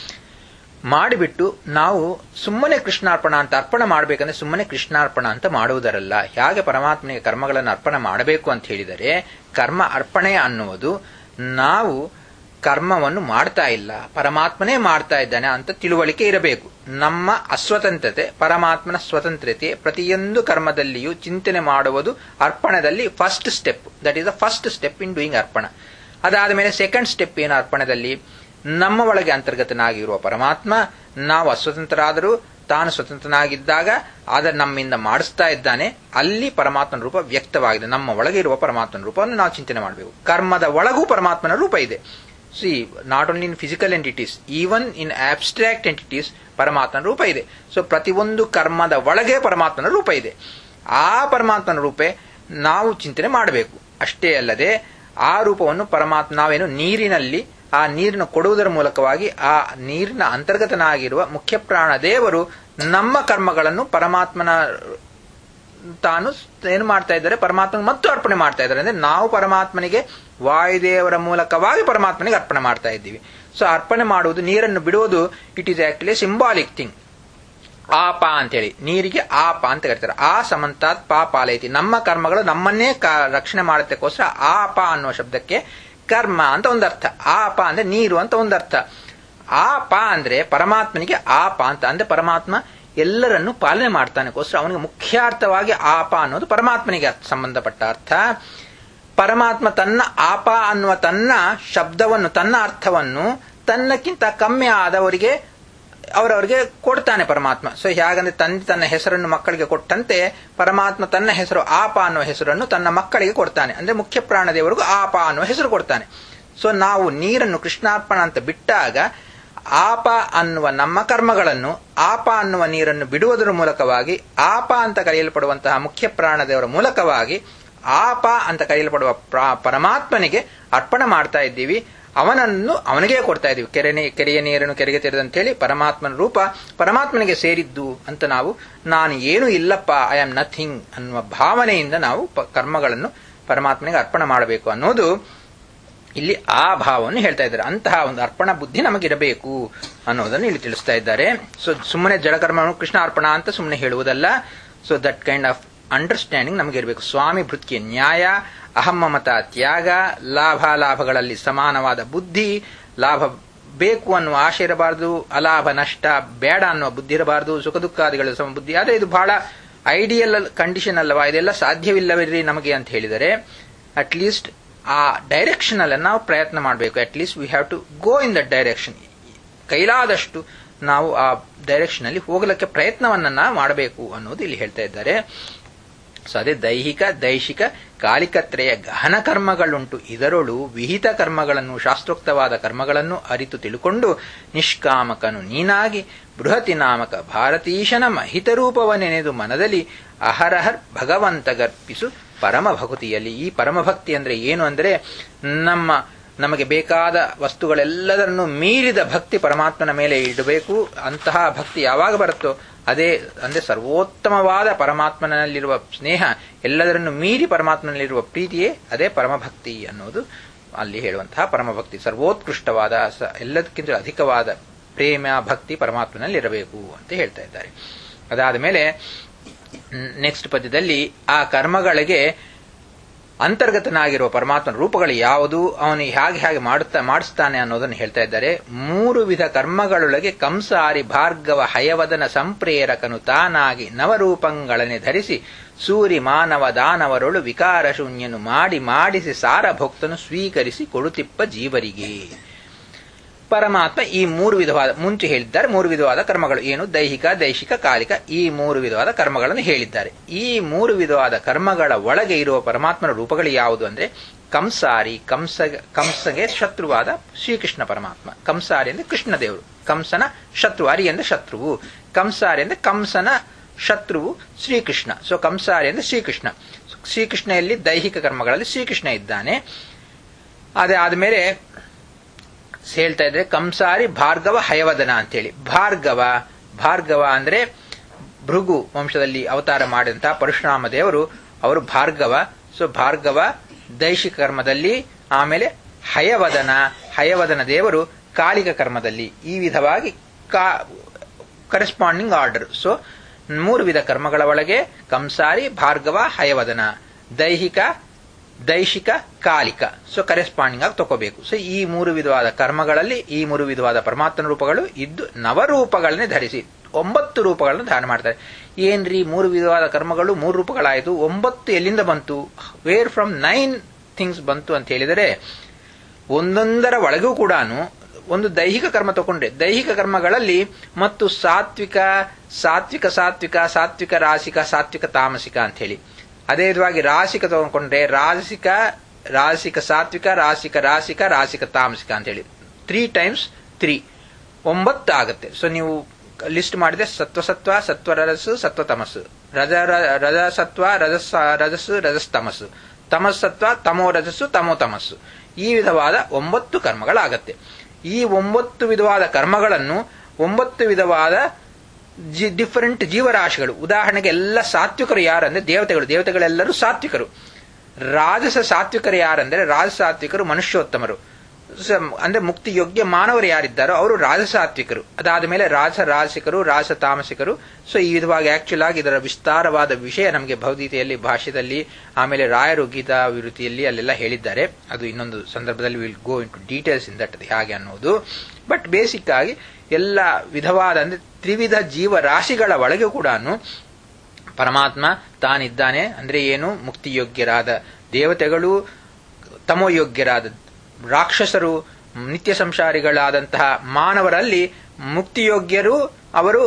ಮಾಡಿಬಿಟ್ಟು ನಾವು ಸುಮ್ಮನೆ ಕೃಷ್ಣಾರ್ಪಣ ಅಂತ ಅರ್ಪಣೆ ಮಾಡಬೇಕಂದ್ರೆ ಸುಮ್ಮನೆ ಕೃಷ್ಣಾರ್ಪಣ ಅಂತ ಮಾಡುವುದರಲ್ಲ ಹೇಗೆ ಪರಮಾತ್ಮನಿಗೆ ಕರ್ಮಗಳನ್ನು ಅರ್ಪಣೆ ಮಾಡಬೇಕು ಅಂತ ಹೇಳಿದರೆ ಕರ್ಮ ಅರ್ಪಣೆ ಅನ್ನುವುದು ನಾವು ಕರ್ಮವನ್ನು ಮಾಡ್ತಾ ಇಲ್ಲ ಪರಮಾತ್ಮನೇ ಮಾಡ್ತಾ ಇದ್ದಾನೆ ಅಂತ ತಿಳುವಳಿಕೆ ಇರಬೇಕು ನಮ್ಮ ಅಸ್ವತಂತ್ರತೆ ಪರಮಾತ್ಮನ ಸ್ವತಂತ್ರತೆ ಪ್ರತಿಯೊಂದು ಕರ್ಮದಲ್ಲಿಯೂ ಚಿಂತನೆ ಮಾಡುವುದು ಅರ್ಪಣದಲ್ಲಿ first step that is the first step in doing ಅರ್ಪಣ ಅದಾದ ಮೇಲೆ ಸೆಕೆಂಡ್ ಸ್ಟೆಪ್ ಏನು ಅರ್ಪಣದಲ್ಲಿ ನಮ್ಮ ಒಳಗೆ ಅಂತರ್ಗತನಾಗಿರುವ ಪರಮಾತ್ಮ ನಾವು ಅಸ್ವತಂತ್ರರಾದರೂ ತಾನು ಸ್ವತಂತ್ರನಾಗಿದ್ದಾಗ ಆದ ನಮ್ಮಿಂದ ಮಾಡಿಸ್ತಾ ಇದ್ದಾನೆ ಅಲ್ಲಿ ಪರಮಾತ್ಮನ ರೂಪ ವ್ಯಕ್ತವಾಗಿದೆ ನಮ್ಮ ಒಳಗೆ ಇರುವ ಪರಮಾತ್ಮನ ರೂಪವನ್ನು ನಾವು ಚಿಂತನೆ ಮಾಡಬೇಕು ಕರ್ಮದ ಒಳಗೂ ಪರಮಾತ್ಮನ ರೂಪ ಇದೆ see not only in physical entities even in abstract entities ಪರಮಾತ್ಮನ ರೂಪ ಇದೆ ಸೊ ಪ್ರತಿಯೊಂದು ಕರ್ಮದ ಒಳಗೆ ಪರಮಾತ್ಮನ ರೂಪ ಇದೆ ಆ ಪರಮಾತ್ಮನ ರೂಪೆ ನಾವು ಚಿಂತನೆ ಮಾಡಬೇಕು ಅಷ್ಟೇ ಅಲ್ಲದೆ ಆ ರೂಪವನ್ನು ಪರಮಾತ್ಮ ನಾವೇನು ನೀರಿನಲ್ಲಿ ಆ ನೀರನ್ನು ಕೊಡುವುದರ ಮೂಲಕವಾಗಿ ಆ ನೀರಿನ ಅಂತರ್ಗತನಾಗಿರುವ ಮುಖ್ಯ ಪ್ರಾಣ ದೇವರು ನಮ್ಮ ಕರ್ಮಗಳನ್ನು ಪರಮಾತ್ಮನ ತಾನು ಏನು ಮಾಡ್ತಾ ಇದ್ದಾರೆ ಪರಮಾತ್ಮನಿಗೆ ಮತ್ತು ಅರ್ಪಣೆ ಮಾಡ್ತಾ ಇದ್ದಾರೆ ಅಂದ್ರೆ ನಾವು ಪರಮಾತ್ಮನಿಗೆ ವಾಯುದೇವರ ಮೂಲಕವಾಗಿ ಪರಮಾತ್ಮನಿಗೆ ಅರ್ಪಣೆ ಮಾಡ್ತಾ ಇದ್ದೀವಿ ಸೊ ಅರ್ಪಣೆ ಮಾಡುವುದು ನೀರನ್ನು ಬಿಡುವುದು it is actually symbolic thing ಆಪ ಅಂತೇಳಿ ನೀರಿಗೆ ಆಪ ಅಂತ ಕರೀತಾರೆ ಆ ಸಮಂತಾತ್ ಪಾಪಾಲೈತಿ ನಮ್ಮ ಕರ್ಮಗಳು ನಮ್ಮನ್ನೇ ರಕ್ಷಣೆ ಮಾಡತಕ್ಕೋಸ್ಕರ ಆಪ ಅನ್ನುವ ಶಬ್ದಕ್ಕೆ ಕರ್ಮ ಅಂತ ಒಂದರ್ಥ ಆಪ ಅಂದ್ರೆ ನೀರು ಅಂತ ಒಂದರ್ಥ ಆಪ ಅಂದ್ರೆ ಪರಮಾತ್ಮನಿಗೆ ಆಪ ಅಂತ ಅಂದ್ರೆ ಪರಮಾತ್ಮ ಎಲ್ಲರನ್ನು ಪಾಲನೆ ಮಾಡ್ತಾನೆಗೋಸ್ಕರ ಅವನಿಗೆ ಮುಖ್ಯಾರ್ಥವಾಗಿ ಆಪ ಅನ್ನೋದು ಪರಮಾತ್ಮನಿಗೆ ಸಂಬಂಧಪಟ್ಟ ಅರ್ಥ ಪರಮಾತ್ಮ ತನ್ನ ಆಪ ಅನ್ನುವ ತನ್ನ ಶಬ್ದವನ್ನು ತನ್ನ ಅರ್ಥವನ್ನು ತನ್ನಕ್ಕಿಂತ ಕಮ್ಮಿ ಆದವರಿಗೆ ಅವರವರಿಗೆ ಕೊಡ್ತಾನೆ ಪರಮಾತ್ಮ ಸೊ ಹೇಗಂದ್ರೆ ತಂದೆ ತನ್ನ ಹೆಸರನ್ನು ಮಕ್ಕಳಿಗೆ ಕೊಟ್ಟಂತೆ ಪರಮಾತ್ಮ ತನ್ನ ಹೆಸರು ಆಪ ಅನ್ನುವ ಹೆಸರನ್ನು ತನ್ನ ಮಕ್ಕಳಿಗೆ ಕೊಡ್ತಾನೆ ಅಂದ್ರೆ ಮುಖ್ಯ ಪ್ರಾಣದೇವರಿಗೂ ಆಪ ಅನ್ನುವ ಹೆಸರು ಕೊಡ್ತಾನೆ ಸೊ ನಾವು ನೀರನ್ನು ಕೃಷ್ಣಾರ್ಪಣ ಅಂತ ಬಿಟ್ಟಾಗ ಆಪ ಅನ್ನುವ ನಮ್ಮ ಕರ್ಮಗಳನ್ನು ಆಪ ಅನ್ನುವ ನೀರನ್ನು ಬಿಡುವುದರ ಮೂಲಕವಾಗಿ ಆಪ ಅಂತ ಕರೆಯಲ್ಪಡುವಂತಹ ಮುಖ್ಯ ಪ್ರಾಣದೇವರ ಮೂಲಕವಾಗಿ ಆಪ ಅಂತ ಕರೆಯಲ್ಪಡುವ ಪರಮಾತ್ಮನಿಗೆ ಅರ್ಪಣೆ ಮಾಡ್ತಾ ಇದ್ದೀವಿ ಅವನನ್ನು ಅವನಿಗೆ ಕೊಡ್ತಾ ಇದ್ದೀವಿ ಕೆರೆ ಕೆರೆಯ ನೀರನ್ನು ಕೆರೆಗೆ ತೆರೆದಂತ ಹೇಳಿ ಪರಮಾತ್ಮನ ರೂಪ ಪರಮಾತ್ಮನಿಗೆ ಸೇರಿದ್ದು ಅಂತ ನಾವು ನಾನು ಏನು ಇಲ್ಲಪ್ಪ ಐ ಆಮ್ ನಥಿಂಗ್ ಅನ್ನುವ ಭಾವನೆಯಿಂದ ನಾವು ಕರ್ಮಗಳನ್ನು ಪರಮಾತ್ಮನಿಗೆ ಅರ್ಪಣೆ ಮಾಡಬೇಕು ಅನ್ನೋದು ಇಲ್ಲಿ ಆ ಭಾವವನ್ನು ಹೇಳ್ತಾ ಇದ್ದಾರೆ ಅಂತಹ ಒಂದು ಅರ್ಪಣಾ ಬುದ್ಧಿ ನಮಗಿರಬೇಕು ಅನ್ನೋದನ್ನು ಇಲ್ಲಿ ತಿಳಿಸ್ತಾ ಇದ್ದಾರೆ ಸೊ ಸುಮ್ಮನೆ ಜಡಕರ್ಮವನ್ನು ಕೃಷ್ಣ ಅರ್ಪಣ ಅಂತ ಸುಮ್ಮನೆ ಹೇಳುವುದಲ್ಲ so that kind of understanding ನಮಗೆ ಇರಬೇಕು ಸ್ವಾಮಿ ಭೃತ್ಯ ನ್ಯಾಯ ಅಹಮ್ಮಮತ ತ್ಯಾಗ ಲಾಭ ಲಾಭಗಳಲ್ಲಿ ಸಮಾನವಾದ ಬುದ್ಧಿ ಲಾಭ ಬೇಕು ಅನ್ನುವ ಆಶೆ ಇರಬಾರದು ಅಲಾಭ ನಷ್ಟ ಬೇಡ ಅನ್ನುವ ಬುದ್ಧಿ ಇರಬಾರದು ಸುಖ ದುಃಖಾದಿಗಳ ಸಮ ಬುದ್ಧಿ ಆದರೆ ಇದು ಬಹಳ ಐಡಿಯಲ್ ಕಂಡೀಷನ್ ಅಲ್ಲವಾ ಇದೆಲ್ಲ ಸಾಧ್ಯವಿಲ್ಲವಿರ್ರಿ ನಮಗೆ ಅಂತ ಹೇಳಿದರೆ ಅಟ್ ಲೀಸ್ಟ್ ಆ ಡೈರೆಕ್ಷನ್ ಅಲ್ಲಿ ನಾವು ಪ್ರಯತ್ನ ಮಾಡಬೇಕು at least we have to go in that direction ಕೈಲಾದಷ್ಟು ನಾವು ಆ ಡೈರೆಕ್ಷನ್ ಅಲ್ಲಿ ಹೋಗಲಿಕ್ಕೆ ಪ್ರಯತ್ನವನ್ನ ಮಾಡಬೇಕು ಅನ್ನೋದು ಇಲ್ಲಿ ಹೇಳ್ತಾ ಇದ್ದಾರೆ ಸೊ ಅದೇ ದೈಹಿಕ ದೈಶಿಕ ಕಾಲಿಕತ್ರೆಯ ಗಹನ ಕರ್ಮಗಳುಂಟು ಇದರೊಳು ವಿಹಿತ ಕರ್ಮಗಳನ್ನು ಶಾಸ್ತ್ರೋಕ್ತವಾದ ಕರ್ಮಗಳನ್ನು ಅರಿತು ತಿಳುಕೊಂಡು ನಿಷ್ಕಾಮಕನು ನೀನಾಗಿ ಬೃಹತಿ ನಾಮಕ ಭಾರತೀಶನ ಮಹಿತರೂಪವನೆನೆದು ಮನದಲ್ಲಿ ಅಹರಹರ್ ಭಗವಂತಗರ್ಪಿಸು ಪರಮ ಭಕ್ತಿಯಲ್ಲಿ ಈ ಪರಮಭಕ್ತಿ ಅಂದ್ರೆ ಏನು ಅಂದ್ರೆ ನಮ್ಮ ನಮಗೆ ಬೇಕಾದ ವಸ್ತುಗಳೆಲ್ಲದನ್ನು ಮೀರಿದ ಭಕ್ತಿ ಪರಮಾತ್ಮನ ಮೇಲೆ ಇಡಬೇಕು ಅಂತಹ ಭಕ್ತಿ ಯಾವಾಗ ಬರುತ್ತೋ ಅದೇ ಅಂದ್ರೆ ಸರ್ವೋತ್ತಮವಾದ ಪರಮಾತ್ಮನಲ್ಲಿರುವ ಸ್ನೇಹ ಎಲ್ಲದರನ್ನು ಮೀರಿ ಪರಮಾತ್ಮನಲ್ಲಿರುವ ಪ್ರೀತಿಯೇ ಅದೇ ಪರಮಭಕ್ತಿ ಅನ್ನೋದು ಅಲ್ಲಿ ಹೇಳುವಂತಹ ಪರಮಭಕ್ತಿ ಸರ್ವೋತ್ಕೃಷ್ಟವಾದ ಎಲ್ಲದಕ್ಕಿಂತ ಅಧಿಕವಾದ ಪ್ರೇಮ ಭಕ್ತಿ ಪರಮಾತ್ಮನಲ್ಲಿರಬೇಕು ಅಂತ ಹೇಳ್ತಾ ಇದ್ದಾರೆ ಅದಾದ ಮೇಲೆ ನೆಕ್ಸ್ಟ್ ಪದ್ಯದಲ್ಲಿ ಆ ಕರ್ಮಗಳಿಗೆ ಅಂತರ್ಗತನಾಗಿರುವ ಪರಮಾತ್ಮನ ರೂಪಗಳು ಯಾವುದು ಅವನು ಹೇಗೆ ಹೇಗೆ ಮಾಡುತ್ತಾ ಮಾಡಿಸ್ತಾನೆ ಅನ್ನೋದನ್ನು ಹೇಳ್ತಾ ಇದ್ದಾರೆ ಮೂರು ವಿಧ ಕರ್ಮಗಳೊಳಗೆ ಕಂಸಾರಿ ಭಾರ್ಗವ ಹಯವದನ ಸಂಪ್ರೇರಕನು ತಾನಾಗಿ ನವರೂಪಂಗಳನ್ನೇ ಧರಿಸಿ ಸೂರಿ ಮಾನವ ದಾನವರೊಳು ವಿಕಾರ ಶೂನ್ಯನು ಮಾಡಿ ಮಾಡಿಸಿ ಸಾರಭೋಕ್ತನು ಸ್ವೀಕರಿಸಿ ಕೊಡುತಿಪ್ಪ ಜೀವರಿಗೆ ಪರಮಾತ್ಮ ಈ ಮೂರು ವಿಧವಾದ ಮುಂಚೆ ಹೇಳಿದ್ದಾರೆ ಮೂರು ವಿಧವಾದ ಕರ್ಮಗಳು ಏನು ದೈಹಿಕ ದೈಶಿಕ ಕಾಲಿಕ ಈ ಮೂರು ವಿಧವಾದ ಕರ್ಮಗಳನ್ನು ಹೇಳಿದ್ದಾರೆ ಈ ಮೂರು ವಿಧವಾದ ಕರ್ಮಗಳ ಒಳಗೆ ಇರುವ ಪರಮಾತ್ಮನ ರೂಪಗಳು ಯಾವುದು ಅಂದ್ರೆ ಕಂಸಾರಿ ಕಂಸ ಕಂಸಗೆ ಶತ್ರುವಾದ ಶ್ರೀಕೃಷ್ಣ ಪರಮಾತ್ಮ ಕಂಸಾರಿ ಅಂದ್ರೆ ಕೃಷ್ಣ ದೇವರು ಕಂಸನ ಶತ್ರು ಅರಿ ಅಂದ್ರೆ ಶತ್ರುವು ಕಂಸಾರಿ ಅಂದ್ರೆ ಕಂಸನ ಶತ್ರುವು ಶ್ರೀಕೃಷ್ಣ ಸೊ ಕಂಸಾರಿ ಅಂದ್ರೆ ಶ್ರೀಕೃಷ್ಣ ಶ್ರೀಕೃಷ್ಣಯಲ್ಲಿ ದೈಹಿಕ ಕರ್ಮಗಳಲ್ಲಿ ಶ್ರೀಕೃಷ್ಣ ಇದ್ದಾನೆ ಅದೇ ಆದ್ಮೇಲೆ ಹೇಳ್ತಾ ಇದ್ರೆ ಕಂಸಾರಿ ಭಾರ್ಗವ ಹಯವದನ ಅಂತೇಳಿ ಭಾರ್ಗವ ಭಾರ್ಗವ ಅಂದ್ರೆ ಭೃಗು ವಂಶದಲ್ಲಿ ಅವತಾರ ಮಾಡಿದಂತಹ ಪರಶುರಾಮ ದೇವರು ಅವರು ಭಾರ್ಗವ ಸೊ ಭಾರ್ಗವ ದೈಶಿಕ ಕರ್ಮದಲ್ಲಿ ಆಮೇಲೆ ಹಯವದನ ಹಯವದನ ದೇವರು ಕಾಲಿಕ ಕರ್ಮದಲ್ಲಿ ಈ ವಿಧವಾಗಿ ಕರೆಸ್ಪಾಂಡಿಂಗ್ ಆರ್ಡರ್ ಸೊ ಮೂರು ವಿಧ ಕರ್ಮಗಳ ಒಳಗೆ ಕಂಸಾರಿ ಭಾರ್ಗವ ಹಯವದನ ದೈಹಿಕ ದೈಶಿಕ ಕಾಲಿಕ ಸೊ ಕರೆಸ್ಪಾಂಡಿಂಗ್ ಆಗಿ ತಗೋಬೇಕು ಸೊ ಈ ಮೂರು ವಿಧವಾದ ಕರ್ಮಗಳಲ್ಲಿ ಈ ಮೂರು ವಿಧವಾದ ಪರಮಾತ್ಮನ ರೂಪಗಳು ಇದ್ದು ನವರೂಪಗಳನ್ನೇ ಧರಿಸಿ ಒಂಬತ್ತು ರೂಪಗಳನ್ನು ಧಾರಣ ಮಾಡ್ತಾರೆ ಏನ್ರಿ ಮೂರು ವಿಧವಾದ ಕರ್ಮಗಳು ಮೂರು ರೂಪಗಳಾಯಿತು ಒಂಬತ್ತು ಎಲ್ಲಿಂದ ಬಂತು ವೇರ್ ಫ್ರಮ್ ನೈನ್ ಥಿಂಗ್ಸ್ ಬಂತು ಅಂತ ಹೇಳಿದರೆ ಒಂದೊಂದರ ಒಳಗೂ ಕೂಡ ಒಂದು ದೈಹಿಕ ಕರ್ಮ ತಗೊಂಡ್ರೆ ದೈಹಿಕ ಕರ್ಮಗಳಲ್ಲಿ ಮತ್ತು ಸಾತ್ವಿಕ ಸಾತ್ವಿಕ ಸಾತ್ವಿಕ ಸಾತ್ವಿಕ ರಾಸಿಕ ಸಾತ್ವಿಕ ತಾಮಸಿಕ ಅಂತ ಹೇಳಿ ಅದೇ ವಿಧವಾಗಿ ರಾಸಿಕ ತಗೊಂಡ್ರೆ ರಾಸಿಕ ರಾಸಿಕ ಸಾತ್ವಿಕ ರಾಸಿಕ ರಾಸಿಕ ರಾಸಿಕ ತಾಮಸಿಕ ಅಂತ ಹೇಳಿ ತ್ರೀ ಟೈಮ್ಸ್ ತ್ರೀ ಒಂಬತ್ತು ಆಗುತ್ತೆ ಸೊ ನೀವು ಲಿಸ್ಟ್ ಮಾಡಿದ್ರೆ ಸತ್ವಸತ್ವ ಸತ್ವರಜಸ್ಸು ಸತ್ವ ತಮಸ್ಸು ರಜ ರಜಸತ್ವ ರಜಸ್ ರಜಸ್ಸು ರಜಸ್ ತಮಸ್ಸು ತಮಸ್ಸತ್ವ ತಮೋ ರಜಸ್ಸು ತಮೋ ತಮಸ್ಸು ಈ ವಿಧವಾದ ಒಂಬತ್ತು ಕರ್ಮಗಳಾಗತ್ತೆ ಈ ಒಂಬತ್ತು ವಿಧವಾದ ಕರ್ಮಗಳನ್ನು ಒಂಬತ್ತು ವಿಧವಾದ ಡಿಫರೆಂಟ್ ಜೀವರಾಶಿಗಳು ಉದಾಹರಣೆಗೆ ಎಲ್ಲ ಸಾತ್ವಿಕರು ಯಾರಂದ್ರೆ ದೇವತೆಗಳು ದೇವತೆಗಳೆಲ್ಲರೂ ಸಾತ್ವಿಕರು ರಾಜಸ ಸಾತ್ವಿಕರು ಯಾರಂದ್ರೆ ರಾಜಸಾತ್ವಿಕರು ಮನುಷ್ಯೋತ್ತಮರು ಅಂದ್ರೆ ಮುಕ್ತಿ ಯೋಗ್ಯ ಮಾನವರು ಯಾರಿದ್ದಾರೋ ಅವರು ರಾಜಸಾತ್ವಿಕರು ಅದಾದ ಮೇಲೆ ರಾಜ ರಾಸಿಕರು ರಾಜ ತಾಮಸಿಕರು ಸೊ ಈ ವಿಧವಾಗಿ ಆಕ್ಚುಲ್ ಆಗಿ ಇದರ ವಿಸ್ತಾರವಾದ ವಿಷಯ ನಮಗೆ ಭೌತಿತೆಯಲ್ಲಿ ಭಾಷ್ಯದಲ್ಲಿ ಆಮೇಲೆ ರಾಯರು ಗೀತಾ ವಿವೃತಿಯಲ್ಲಿ ಅಲ್ಲೆಲ್ಲ ಹೇಳಿದ್ದಾರೆ ಅದು ಇನ್ನೊಂದು ಸಂದರ್ಭದಲ್ಲಿ will go into details in that ಹೇಗೆ ಅನ್ನೋದು ಬಟ್ ಬೇಸಿಕ್ ಆಗಿ ಎಲ್ಲ ವಿಧವಾದ ಅಂದ್ರೆ ತ್ರಿವಿಧ ಜೀವರಾಶಿಗಳ ಒಳಗೆ ಕೂಡ ಪರಮಾತ್ಮ ತಾನಿದ್ದಾನೆ ಅಂದ್ರೆ ಏನು ಮುಕ್ತಿಯೋಗ್ಯರಾದ ದೇವತೆಗಳು ತಮೋಯೋಗ್ಯರಾದ ರಾಕ್ಷಸರು ನಿತ್ಯ ಸಂಸಾರಿಗಳಾದಂತಹ ಮಾನವರಲ್ಲಿ ಮುಕ್ತಿಯೋಗ್ಯರು ಅವರು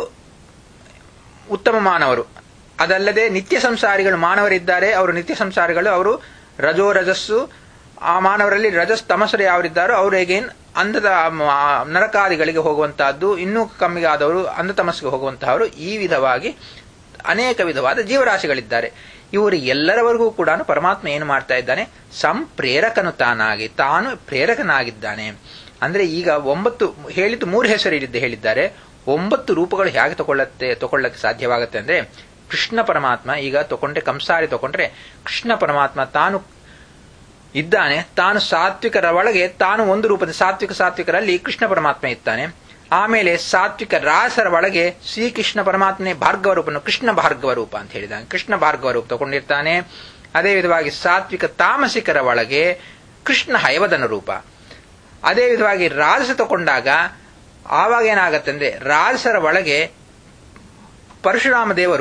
ಉತ್ತಮ ಮಾನವರು ಅದಲ್ಲದೆ ನಿತ್ಯ ಸಂಸಾರಿಗಳು ಮಾನವರಿದ್ದಾರೆ ಅವರು ನಿತ್ಯ ಸಂಸಾರಿಗಳು ಅವರು ರಜೋ ರಜಸ್ಸು ಆ ಮಾನವರಲ್ಲಿ ರಜಸ್ ತಮಸರು ಯಾವರಿದ್ದಾರೋ ಅವರು ಹೇಗೇನ್ ಅಂಧದ ನರಕಾದಿಗಳಿಗೆ ಹೋಗುವಂತಹದ್ದು ಇನ್ನೂ ಕಮ್ಮಿಗೆ ಆದವರು ಅಂಧ ತಮಸ್ಸಿಗೆ ಹೋಗುವಂತಹವರು ಈ ವಿಧವಾಗಿ ಅನೇಕ ವಿಧವಾದ ಜೀವರಾಶಿಗಳಿದ್ದಾರೆ ಇವರು ಎಲ್ಲರವರೆಗೂ ಕೂಡ ಪರಮಾತ್ಮ ಏನು ಮಾಡ್ತಾ ಇದ್ದಾನೆ ಸಂಪ್ರೇರಕನು ತಾನಾಗಿ ತಾನು ಪ್ರೇರಕನಾಗಿದ್ದಾನೆ ಅಂದ್ರೆ ಈಗ ಒಂಬತ್ತು ಹೇಳಿದ್ದು ಮೂರು ಹೆಸರಿದ್ದೆ ಹೇಳಿದ್ದಾರೆ ಒಂಬತ್ತು ರೂಪಗಳು ಹೇಗೆ ತಗೊಳ್ಳತ್ತೆ ತಗೊಳ್ಳಕ್ಕೆ ಸಾಧ್ಯವಾಗುತ್ತೆ ಅಂದ್ರೆ ಕೃಷ್ಣ ಪರಮಾತ್ಮ ಈಗ ತಗೊಂಡ್ರೆ ಕಂಸಾರಿ ತಗೊಂಡ್ರೆ ಕೃಷ್ಣ ಪರಮಾತ್ಮ ತಾನು ಇದ್ದಾನೆ ತಾನು ಸಾತ್ವಿಕರ ಒಳಗೆ ತಾನು ಒಂದು ರೂಪದ ಸಾತ್ವಿಕ ಸಾತ್ವಿಕರಲ್ಲಿ ಕೃಷ್ಣ ಪರಮಾತ್ಮ ಇದ್ದಾನೆ ಆಮೇಲೆ ಸಾತ್ವಿಕ ರಾಸರ ಒಳಗೆ ಶ್ರೀಕೃಷ್ಣ ಪರಮಾತ್ಮನೆ ಭಾರ್ಗವ ರೂಪನು ಕೃಷ್ಣ ಭಾರ್ಗವ ರೂಪ ಅಂತ ಹೇಳಿದಾನೆ ಕೃಷ್ಣ ಭಾರ್ಗವ ರೂಪ ತಗೊಂಡಿರ್ತಾನೆ ಅದೇ ವಿಧವಾಗಿ ಸಾತ್ವಿಕ ತಾಮಸಿಕರ ಒಳಗೆ ಕೃಷ್ಣ ಹಯವದನ ರೂಪ ಅದೇ ವಿಧವಾಗಿ ರಾಜಸ ತಗೊಂಡಾಗ ಆವಾಗ ಏನಾಗತ್ತೆ ಅಂದ್ರೆ ರಾಜಸರ ಒಳಗೆ ಪರಶುರಾಮ ದೇವರು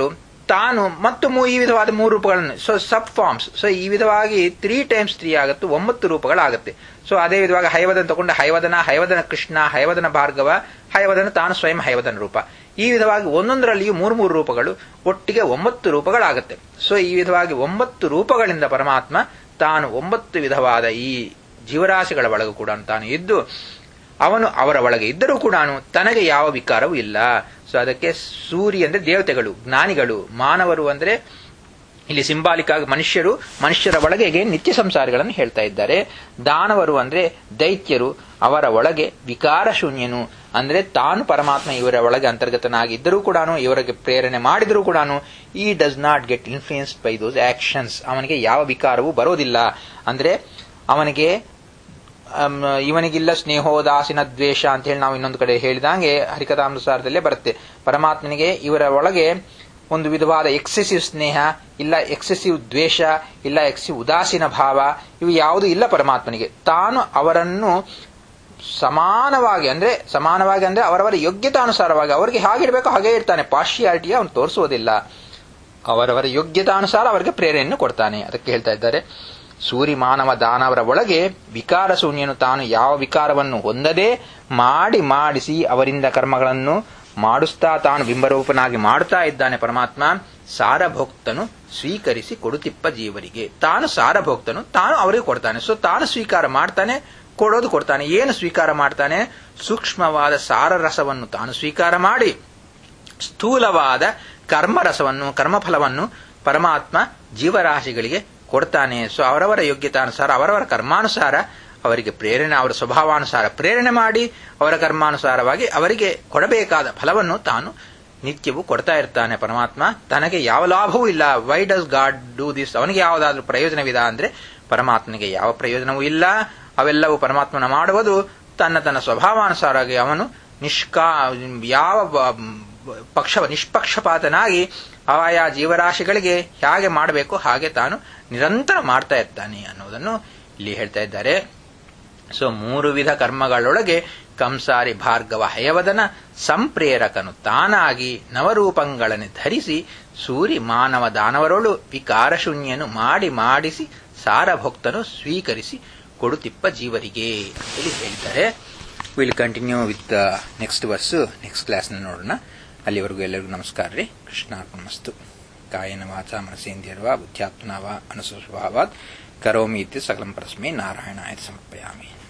ತಾನು ಮತ್ತು ಮೂ- ಈ ವಿಧವಾದ ಮೂರು ರೂಪಗಳನ್ನು ಸೊ ಸಬ್ ಫಾರ್ಮ್ಸ್ ಸೊ ಈ ವಿಧವಾಗಿ ತ್ರೀ ಟೈಮ್ಸ್ ತ್ರೀ ಆಗುತ್ತೆ ಒಂಬತ್ತು ರೂಪಗಳಾಗುತ್ತೆ ಸೊ ಅದೇ ವಿಧವಾಗಿ ಹಯವದನ ತಗೊಂಡು ಹಯವದನ ಹಯವದನ ಕೃಷ್ಣ ಹಯವದನ ಭಾರ್ಗವ ಹಯವದನ ತಾನು ಸ್ವಯಂ ಹಯವದನ ರೂಪ ಈ ವಿಧವಾಗಿ ಒಂದೊಂದರಲ್ಲಿಯೂ ಮೂರು ಮೂರು ರೂಪಗಳು ಒಟ್ಟಿಗೆ ಒಂಬತ್ತು ರೂಪಗಳಾಗುತ್ತೆ ಸೊ ಈ ವಿಧವಾಗಿ ಒಂಬತ್ತು ರೂಪಗಳಿಂದ ಪರಮಾತ್ಮ ತಾನು ಒಂಬತ್ತು ವಿಧವಾದ ಈ ಜೀವರಾಶಿಗಳ ಒಳಗೂ ಕೂಡ ತಾನು ಇದ್ದು ಅವನು ಅವರ ಒಳಗೆ ಇದ್ದರೂ ಕೂಡ ತನಗೆ ಯಾವ ವಿಕಾರವೂ ಇಲ್ಲ ಸೊ ಅದಕ್ಕೆ ಸೂರ್ಯ ಅಂದ್ರೆ ದೇವತೆಗಳು ಜ್ಞಾನಿಗಳು ಮಾನವರು ಅಂದ್ರೆ ಇಲ್ಲಿ ಸಿಂಬಾಲಿಕ್ ಆಗಿ ಮನುಷ್ಯರು ಮನುಷ್ಯರ ಒಳಗೆ ನಿತ್ಯ ಸಂಸಾರಗಳನ್ನು ಹೇಳ್ತಾ ಇದ್ದಾರೆ ದಾನವರು ಅಂದ್ರೆ ದೈತ್ಯರು ಅವರ ಒಳಗೆ ವಿಕಾರ ಶೂನ್ಯನು ಅಂದ್ರೆ ತಾನು ಪರಮಾತ್ಮ ಇವರ ಒಳಗೆ ಅಂತರ್ಗತನಾಗಿದ್ದರೂ ಕೂಡ ಇವರಿಗೆ ಪ್ರೇರಣೆ ಮಾಡಿದರೂ ಕೂಡ ಈ does not get influenced by those actions ಅವನಿಗೆ ಯಾವ ವಿಕಾರವೂ ಬರೋದಿಲ್ಲ ಅಂದ್ರೆ ಅವನಿಗೆ ಅಮ್, ಇವನಿಗಿಲ್ಲ ಸ್ನೇಹೋದಾಸಿನ ದ್ವೇಷ ಅಂತ ಹೇಳಿ ನಾವು ಇನ್ನೊಂದು ಕಡೆ ಹೇಳಿದಂಗೆ ಹರಿಕಥಾನುಸಾರದಲ್ಲೇ ಬರುತ್ತೆ ಪರಮಾತ್ಮನಿಗೆ ಇವರ ಒಳಗೆ ಒಂದು ವಿಧವಾದ ಎಕ್ಸೆಸಿವ್ ಸ್ನೇಹ ಇಲ್ಲ ಎಕ್ಸೆಸಿವ್ ದ್ವೇಷ ಇಲ್ಲ ಎಕ್ಸೆಸಿವ್ ಉದಾಸೀನ ಭಾವ ಇವು ಯಾವುದೂ ಇಲ್ಲ ಪರಮಾತ್ಮನಿಗೆ ತಾನು ಅವರನ್ನು ಸಮಾನವಾಗಿ ಅಂದ್ರೆ ಸಮಾನವಾಗಿ ಅಂದ್ರೆ ಅವರವರ ಯೋಗ್ಯತಾನುಸಾರವಾಗಿ ಅವರಿಗೆ ಹಾಗಿರ್ಬೇಕು ಹಾಗೆ ಇರ್ತಾನೆ ಪಾರ್ಶಿಯಾಲಿಟಿ ಅವನು ತೋರಿಸುವುದಿಲ್ಲ ಅವರವರ ಯೋಗ್ಯತಾನುಸಾರ ಅವರಿಗೆ ಪ್ರೇರಣೆಯನ್ನು ಕೊಡ್ತಾನೆ ಅದಕ್ಕೆ ಹೇಳ್ತಾ ಇದ್ದಾರೆ ಸೂರಿ ಮಾನವ ದಾನವರ ಒಳಗೆ ವಿಕಾರ ಶೂನ್ಯನು ತಾನು ಯಾವ ವಿಕಾರವನ್ನು ಹೊಂದದೆ ಮಾಡಿ ಮಾಡಿಸಿ ಅವರಿಂದ ಕರ್ಮಗಳನ್ನು ಮಾಡಿಸ್ತಾ ತಾನು ಬಿಂಬರೂಪನಾಗಿ ಮಾಡುತ್ತಾ ಇದ್ದಾನೆ ಪರಮಾತ್ಮ ಸಾರಭೋಕ್ತನು ಸ್ವೀಕರಿಸಿ ಕೊಡುತ್ತಿಪ್ಪ ಜೀವರಿಗೆ ತಾನು ಸಾರಭೋಕ್ತನು ತಾನು ಅವರಿಗೆ ಕೊಡ್ತಾನೆ ಸೊ ತಾನು ಸ್ವೀಕಾರ ಮಾಡ್ತಾನೆ ಕೊಡೋದು ಕೊಡ್ತಾನೆ ಏನು ಸ್ವೀಕಾರ ಮಾಡ್ತಾನೆ ಸೂಕ್ಷ್ಮವಾದ ಸಾರರಸವನ್ನು ತಾನು ಸ್ವೀಕಾರ ಮಾಡಿ ಸ್ಥೂಲವಾದ ಕರ್ಮರಸವನ್ನು ಕರ್ಮಫಲವನ್ನು ಪರಮಾತ್ಮ ಜೀವರಾಶಿಗಳಿಗೆ ಕೊಡ್ತಾನೆ ಸೊ ಅವರವರ ಯೋಗ್ಯತಾನುಸಾರ ಅವರವರ ಕರ್ಮಾನುಸಾರ ಅವರಿಗೆ ಪ್ರೇರಣೆ ಅವರ ಸ್ವಭಾವಾನುಸಾರ ಪ್ರೇರಣೆ ಮಾಡಿ ಅವರ ಕರ್ಮಾನುಸಾರವಾಗಿ ಅವರಿಗೆ ಕೊಡಬೇಕಾದ ಫಲವನ್ನು ತಾನು ನಿತ್ಯವೂ ಕೊಡ್ತಾ ಇರ್ತಾನೆ ಪರಮಾತ್ಮ ತನಗೆ ಯಾವ ಲಾಭವೂ ಇಲ್ಲ why does God do this ಅವನಿಗೆ ಯಾವುದಾದ್ರೂ ಪ್ರಯೋಜನವಿದ ಅಂದ್ರೆ ಪರಮಾತ್ಮನಿಗೆ ಯಾವ ಪ್ರಯೋಜನವೂ ಇಲ್ಲ ಅವೆಲ್ಲವೂ ಪರಮಾತ್ಮನ ಮಾಡುವುದು ತನ್ನ ತನ್ನ ಸ್ವಭಾವಾನುಸಾರವಾಗಿ ಅವನು ನಿಷ್ಕಾ ಯಾವ ಬ- ಪಕ್ಷ ನಿಷ್ಪಕ್ಷಪಾತನಾಗಿ ಆಯಾ ಜೀವರಾಶಿಗಳಿಗೆ ಹೇಗೆ ಮಾಡಬೇಕು ಹಾಗೆ ತಾನು ನಿರಂತರ ಮಾಡ್ತಾ ಇರ್ತಾನೆ ಅನ್ನೋದನ್ನು ಇಲ್ಲಿ ಹೇಳ್ತಾ ಇದ್ದಾರೆ ಸೊ ಮೂರು ವಿಧ ಕರ್ಮಗಳೊಳಗೆ ಕಂಸಾರಿ ಭಾರ್ಗವ ಹಯವದನ ಸಂಪ್ರೇರಕನು ತಾನಾಗಿ ನವರೂಪಗಳನ್ನು ಧರಿಸಿ ಸೂರಿ ಮಾನವ ದಾನವರೊಳು ವಿಕಾರಶೂನ್ಯನು ಮಾಡಿ ಮಾಡಿಸಿ ಸಾರಭಕ್ತನು ಸ್ವೀಕರಿಸಿ ಕೊಡುತ್ತಿಪ್ಪ ಜೀವರಿಗೆ ಅಂತೇಳಿ ಹೇಳ್ತಾರೆ will continue with next verse next ಕ್ಲಾಸ್ನ ನೋಡೋಣ ಅಲ್ಲಿವರೆಗೂ ಎಲ್ಲರಿಗೂ ನಮಸ್ಕಾರ ರೀ ಕೃಷ್ಣಾರ್ಪಣಮಸ್ತು ಕಾಯನ ವಾಚ ಮನಸೇಂದ್ರಿಯರ್ವಾ ಬುದ್ಧ್ಯಾತ್ಮನ ವಾ ಅನುಸ್ವಭಾವಾತ್ ಕರೋಮಿ ಇತ್ಯ ಸಕಲಂ ಪರಸ್ಮೈ ನಾರಾಯಣಾಯ ಸಮರ್ಪಯಾಮಿ